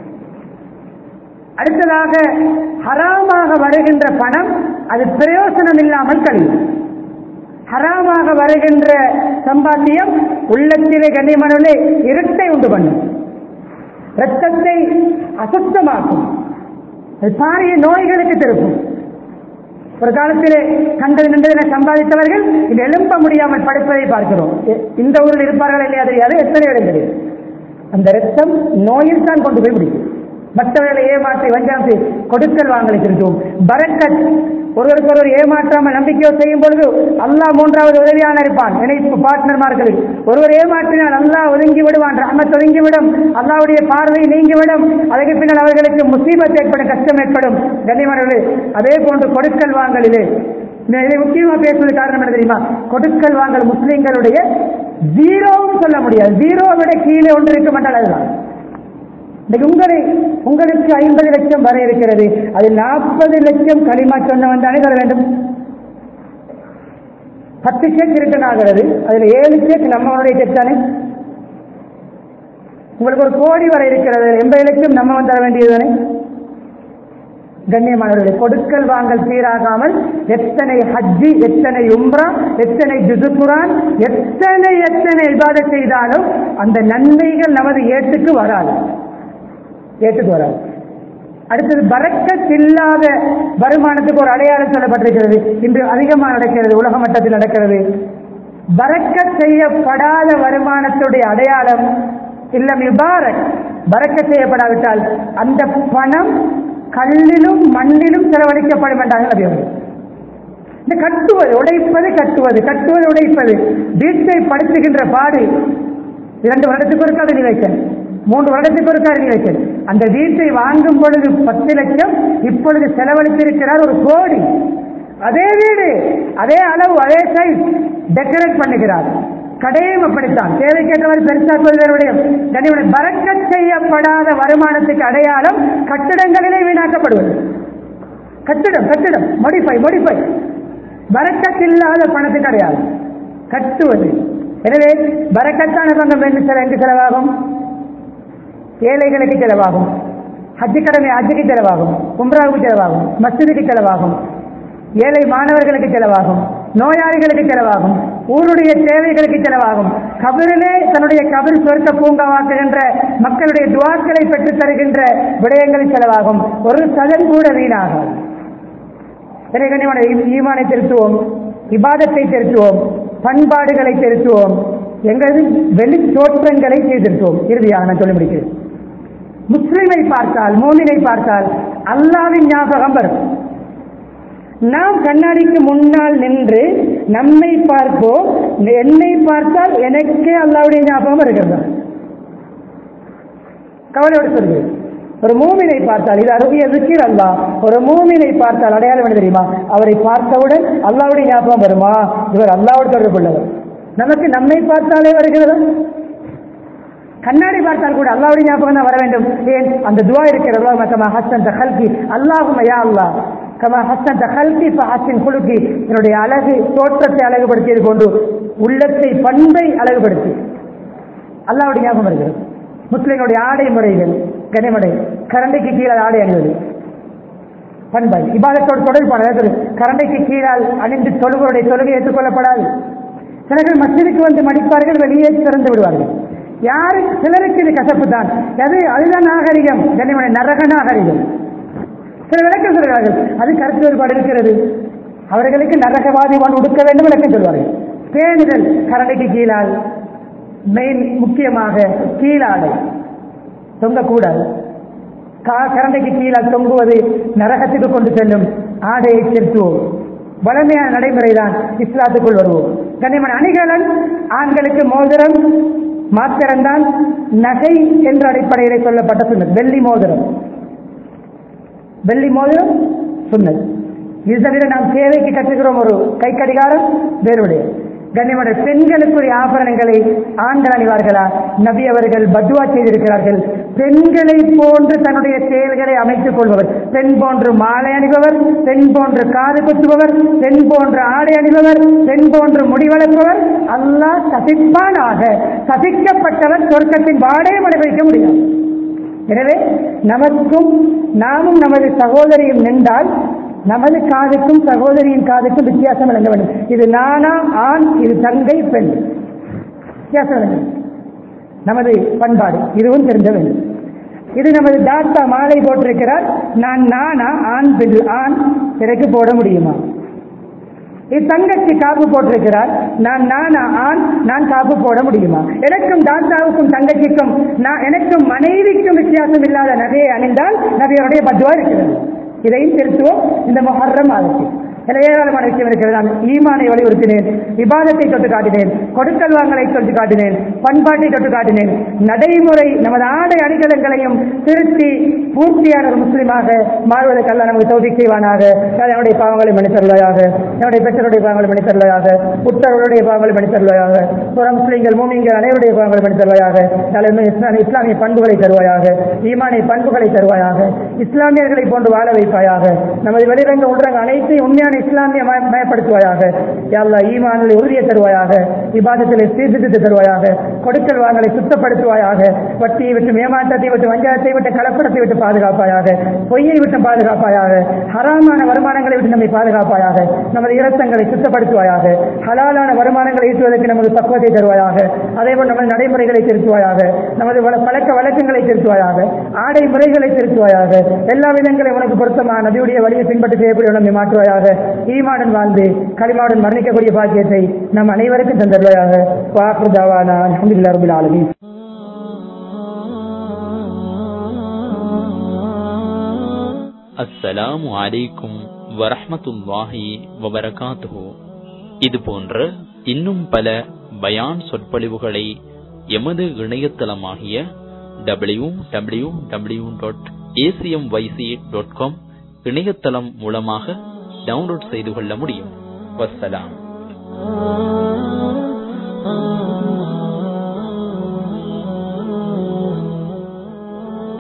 அடுத்ததாக ஹராமாக வருகின்ற பணம் அது பிரயோசனம் இல்லாமல் கழியும் ஹராமாக வருகின்ற சம்பாத்தியம் உள்ளத்திலே கண்ணியமானவர்களே இருட்டை உண்டு பண்ணும் ரத்தத்தை அசுத்தமாக்கும் அது பாரிய நோய்களுக்கு திருப்பும் ஒரு காலத்திலே கண்டது நின்றதில் சம்பாதித்தவர்கள் இது எழும்ப முடியாமல் படுப்பதை பார்க்கிறோம் எ- இந்த ஊரில் இருப்பார்கள் இல்லையா தெரியாது எத்தனை இடங்களில் அந்த ரத்தம் நோயில் தான் கொண்டு போய் முடிக்கும் மற்றவர்களை ஏமாற்றி வஞ்சாந்து கொடுக்கல் வாங்கலை திருத்துவோம் பரக்கத் ஒருவருக்கு ஒருவர் ஏமாற்றாமல் நம்பிக்கையோ செய்யும் பொழுது அல்லாஹ் மூன்றாவது உதவியான இருப்பான் இணைப்பு பார்ட்னர்மார்களுக்கு ஒருவர் ஏமாற்றினால் அல்லாஹ் ஒதுங்கி விடுவான் ரஹமத் ஒதுங்கி விடும் அல்லாஹ்வுடைய பார்வை நீங்கிவிடும் அதற்கு பின்னால் அவர்களுக்கு முசீபத் ஏற்படும் கஷ்டம் ஏற்படும் கண்ணியமானவர்களே அதே போன்று கொடுக்கல் வாங்கலிலே நான் இதை முக்கியமா பேசுவது காரணம் என்ன தெரியுமா கொடுக்கல் வாங்கல் முஸ்லிம்களுடைய ஜீரோவும் சொல்ல முடியாது ஜீரோ விட கீழே ஒன்று இருக்க மாட்டால் அதுதான் இன்னைக்கு உங்களை உங்களுக்கு ஐம்பது லட்சம் வர இருக்கிறது அதில் நாற்பது லட்சம் களிமா சொன்னவன் தானே தர வேண்டும் பத்து செக் ரிட்டர்ன் ஆகிறது அதுல ஏழு செக் நம்மளுடைய செக் தானே உங்களுக்கு ஒரு கோடி வர இருக்கிறது எண்பது லட்சம் நம்ம தர வேண்டியது தானே கண்ணியமானவர்களை கொடுக்கல் வாங்கல் சீராகாமல் எத்தனை ஹஜ்ஜி எத்தனை உம்ரா எத்தனை ஜுசுகுரான் எத்தனை எத்தனை இபாதத் செய்தாலும் அந்த நன்மைகள் நமது ஏட்டுக்கு வராது ஏட்டுக்கு வராது அடுத்தது பறக்கத் இல்லாத வருமானத்துக்கு ஒரு அடையாளம் சொல்லப்பட்டிருக்கிறது இன்று அதிகமாக நடக்கிறது உலக மட்டத்தில் நடக்கிறது பறக்கத் செய்யப்படாத வருமானத்துடைய அடையாளம் இல்லம் இபாரக் பறக்கத் செய்யப்படாவிட்டால் அந்த பணம் கல்லிலும் மண்ணிலும் செலவழிக்கப்படும் என்றார்கள் நபி அவர்கள். இந்த கட்டுவது உடைப்பது கட்டுவது கட்டுவது உடைப்பது வீட்டை படுத்துகின்ற பாடு இரண்டு வருடத்துக்கு ஒருக்கா ரினிவேஷன் மூன்று வருடத்துக்கு ஒருக்கா ரினிவேஷன் அந்த வீட்டை வாங்கும் பொழுது பத்து லட்சம் இப்பொழுது செலவழித்திருக்கிறார் ஒரு கோடி அதே வீடு அதே அளவு அதே சைஸ் டெக்கரேட் பண்ணுகிறார் கடையும் அப்படித்தான் தேவைக்கேற்றவர் பெருசாக்குவதனுடைய கனிவுடைய பறக்கச் செய்யப்படாத வருமானத்துக்கு அடையாளம் கட்டிடங்களிலே வீணாக்கப்படுவது கட்டிடம் கட்டிடம் மோடிஃபை மோடிஃபை பரக்கத் இல்லாத பணத்துக்கு கிடையாது கட்டுவது எனவே பரக்கத்தான பங்கம் என்று சில எங்கு செலவாகும் ஏழைகளுக்கு செலவாகும் ஹஜ்ஜு கடமை ஹஜ்ஜுக்கு செலவாகும் உம்ராவுக்கு செலவாகும் மஸ்ஜிதுக்கு செலவாகும் ஏழை மாணவர்களுக்கு செலவாகும் நோயாளிகளுக்கு செலவாகும் ஊருடைய தேவைகளுக்கு செலவாகும் கபிரிலே தன்னுடைய கபிர் சொர்க்க பூங்காவாக்குகின்ற மக்களுடைய துவாக்களை பெற்றுத் தருகின்ற விடயங்களில் செலவாகும் ஒரு சதன் கூட வீணாகும் எனவே கண்ணியமான ஈ- ஈமானை திருத்துவோம் இபாதத்தை திருத்துவோம் பண்பாடுகளை திருத்துவோம் எங்களது வெளி தோற்றங்களை செய்திருத்துவோம் இறுதியாக நான் சொல்லி முடிக்கிறேன் முஸ்லிமை பார்த்தால் மோமினை பார்த்தால் அல்லாவின் ஞாபகம் வரும் நாம் கண்ணாடிக்கு முன்னால் நின்று நம்மை பார்ப்போம் என்னை பார்த்தால் எனக்கே அல்லாவுடைய ஞாபகம் வருகிறது கவலையோடு சொல்கிறேன் ஒரு மூமினை பார்த்தால் இது அருகிய விக்கிர் அல்லா ஒரு மூமினை பார்த்தால் அடையாளம் என்ன தெரியுமா அவரை பார்த்தவுடன் அல்லாவுடைய ஞாபகம் வருமா இவர் அல்லாவோடு தொடர்புள்ளவர் நமக்கு நம்மை பார்த்தாலே வருகிறது கண்ணாடி பார்த்தால் கூட அல்லாவுடைய ஞாபகம் தான் வர வேண்டும் ஏன் அந்த துவா இருக்கிறது கமா ஹசன் தஹல்கி அல்லாஹும் யா அல்லாஹ் கமா ஹசன் தஹல்கி ஹசன் குலுக்கி என்னுடைய அழகு தோற்றத்தை அழகுபடுத்தியது கொண்டு உள்ளத்தை பண்பை அழகுபடுத்தி அல்லாவுடைய ஞாபகம் வருகிறது முஸ்லிம்களுடைய ஆடை முறைகள் கனிமடை கரண்டைக்கு கீழே ஆடை அணிவது பண்பை இபாதத்தோடு தொடர்பான கரண்டைக்கு கீழால் அணிந்து தொழுகளுடைய தொழுகை ஏற்றுக்கொள்ளப்படாது சிலர்கள் மஸ்ஜிதுக்கு வந்து மடிப்பார்கள் வெளியே திறந்து விடுவார்கள் யாரு சிலருக்கு இது கசப்பு தான் அது அதுதான் நாகரிகம் கனிமடை நரக நாகரிகம் சில விளக்கம் சொல்கிறார்கள் அது கருத்து வேறுபாடு இருக்கிறது அவர்களுக்கு நரகவாதி ஒன்று உடுக்க வேண்டும் விளக்கம் சொல்வார்கள் பேணுதல் கரண்டைக்கு கீழால் மெயின் முக்கியமாக கீழாடை தொங்கக்கூடாது கா- கரண்டைக்கு கீழால் தொங்குவது நரகத்துக்கு கொண்டு செல்லும் ஆடையை செலுத்துவோம் வளமையான நடைமுறைதான் இஸ்லாத்துக்குள் வருவோம் கண்ணியமான அணிகலன் ஆண்களுக்கு மோதிரம் மாத்திரம்தான் நகை என்ற அடிப்படையிலே சொல்லப்பட்ட சுண்ணத் வெள்ளி மோதிரம் வெள்ளி மோதிரம் சுண்ணத் இது தவிர நாம் சேவைக்கு கற்றுக்கிறோம் ஒரு கை கடிகாரம் வேறுடைய கண்ணியமான பெண்களுக்குரிய ஆபரணங்களை ஆண்கள் அணிவார்களா நபி அவர்கள் பத்வா செய்திருக்கிறார்கள் பெண்களை போன்று தன்னுடைய செயல்களை அமைத்துக் கொள்பவர் பெண் போன்று மாலை அணிபவர் பெண் போன்று காது குத்துபவர் பெண் போன்று ஆடை அணிபவர் பெண் போன்று முடிவளர்ப்பவர் அல்லாஹ் சபிப்பானாக சபிக்கப்பட்டவர் சொர்க்கத்தின் வாடையும் அனுபவிக்க முடியாது எனவே நமக்கும் நாமும் நமது சகோதரியும் நின்றால் நமது காதுக்கும் சகோதரியின் காதுக்கும் வித்தியாசம் விளங்க வேண்டும் இது நானா ஆண் இது தங்கை பெண் வித்தியாசம் விளங்க வேண்டும். நமது பண்பாடு இதுவும் தெரிஞ்ச வேண்டும் இது நமது தாத்தா மாலை போட்டிருக்கிறார் நான் நானா ஆண் பெண் ஆண் எனக்கு போட முடியுமா இது தங்கச்சி காப்பு போட்டிருக்கிறார் நான் நானா ஆண் நான் காப்பு போட முடியுமா எனக்கும் தாத்தாவுக்கும் தங்கச்சிக்கும் நான் எனக்கும் மனைவிக்கும் வித்தியாசம் இல்லாத நகையை அணிந்தால் நபியருடைய பத்துவா இருக்கிறது இதையும் திருத்துவோம் இந்த மொஹர்ரம் மாதத்தில் சில ஏராளமான விஷயம் இருக்கிறது நான் ஈமானை வலியுறுத்தினேன் விவாதத்தை தொட்டு காட்டினேன் கொடுக்கல் வாங்கலை தொட்டு காட்டினேன் பண்பாட்டை தொட்டு காட்டினேன் நடைமுறை நமது ஆடை அணிகலன்களையும் திருத்தி பூர்த்தியான ஒரு முஸ்லீமாக மாறுவதற்கு அல்ல நமக்கு தௌதி செய்வானாக என்னுடைய பாவங்களை மன்னித்தருளாயாக என்னுடைய பெற்றோருடைய பாவங்களை மன்னித்தருளாயாக உற்றவர்களுடைய பாவங்களை மன்னித்தருளாயாக புற முஸ்லீம்கள் மூமிங்கள் அனைவருடைய பாவங்களை மன்னித்தருவாயாக தலைமை இஸ்லாமிய இஸ்லாமிய பண்புகளை தருவாயாக ஈமானிய பண்புகளை தருவாயாக இஸ்லாமியர்களை போன்று வாழ வைப்பாயாக நமது வெளிரங்க உள்ரங்க அனைத்தையும் உண்மையான இஸ்லாமிய மய- மயப்படுத்துவாயாக யாழ்லா ஈமானில் உறுதியை தருவாயாக இபாதத்தில் சீர்திருத்தி தருவாயாக கொடுக்கல் வாங்கலை சுத்தப்படுத்துவாயாக வட்டியை விட்டு ஏமாற்றத்தை விட்டு வஞ்சகத்தை விட்டு கலப்படத்தை விட்டு பாதுகாப்பாயாக பொய்யை விட்டு பாதுகாப்பாயாக ஹராமான வருமானங்களை விட்டு நம்மை பாதுகாப்பாயாக நமது இரத்தங்களை சுத்தப்படுத்துவாயாக ஹலாலான வருமானங்களை ஈட்டுவதற்கு நமது பக்குவத்தை தருவாயாக அதேபோல் நமது நடைமுறைகளை திருத்துவாயாக நமது வழ- பழக்க வழக்கங்களை திருத்துவாயாக ஆடை முறைகளை திருத்துவாயாக எல்லா விதங்களையும் உனக்கு பொருத்தமான நபியுடைய வழியை பின்பற்றி செய்யக்கூடிய நம்மை மாற்றுவாயாக ஈமாடன் வாழ்ந்து களிமாவுடன் மரணிக்கக்கூடிய பாக்கியத்தை நம் அனைவருக்கும் தந்தருவாயாக வாக்கு தாவானா அஹமதுல்லா ரபுல் ஆலமீன் அஸ்ஸலாமு அலைக்கும் வரஹ்மத்துல்லாஹி வபரகாத்துஹு இது போன்ற இன்னும் பல பயான் சொற்பொழிவுகளை எமது இணையதளமாகிய W W W dot ACM YC dot com இணையதளம் மூலமாக டவுன்லோட் செய்து கொள்ள முடியும் வஸ்ஸலாம்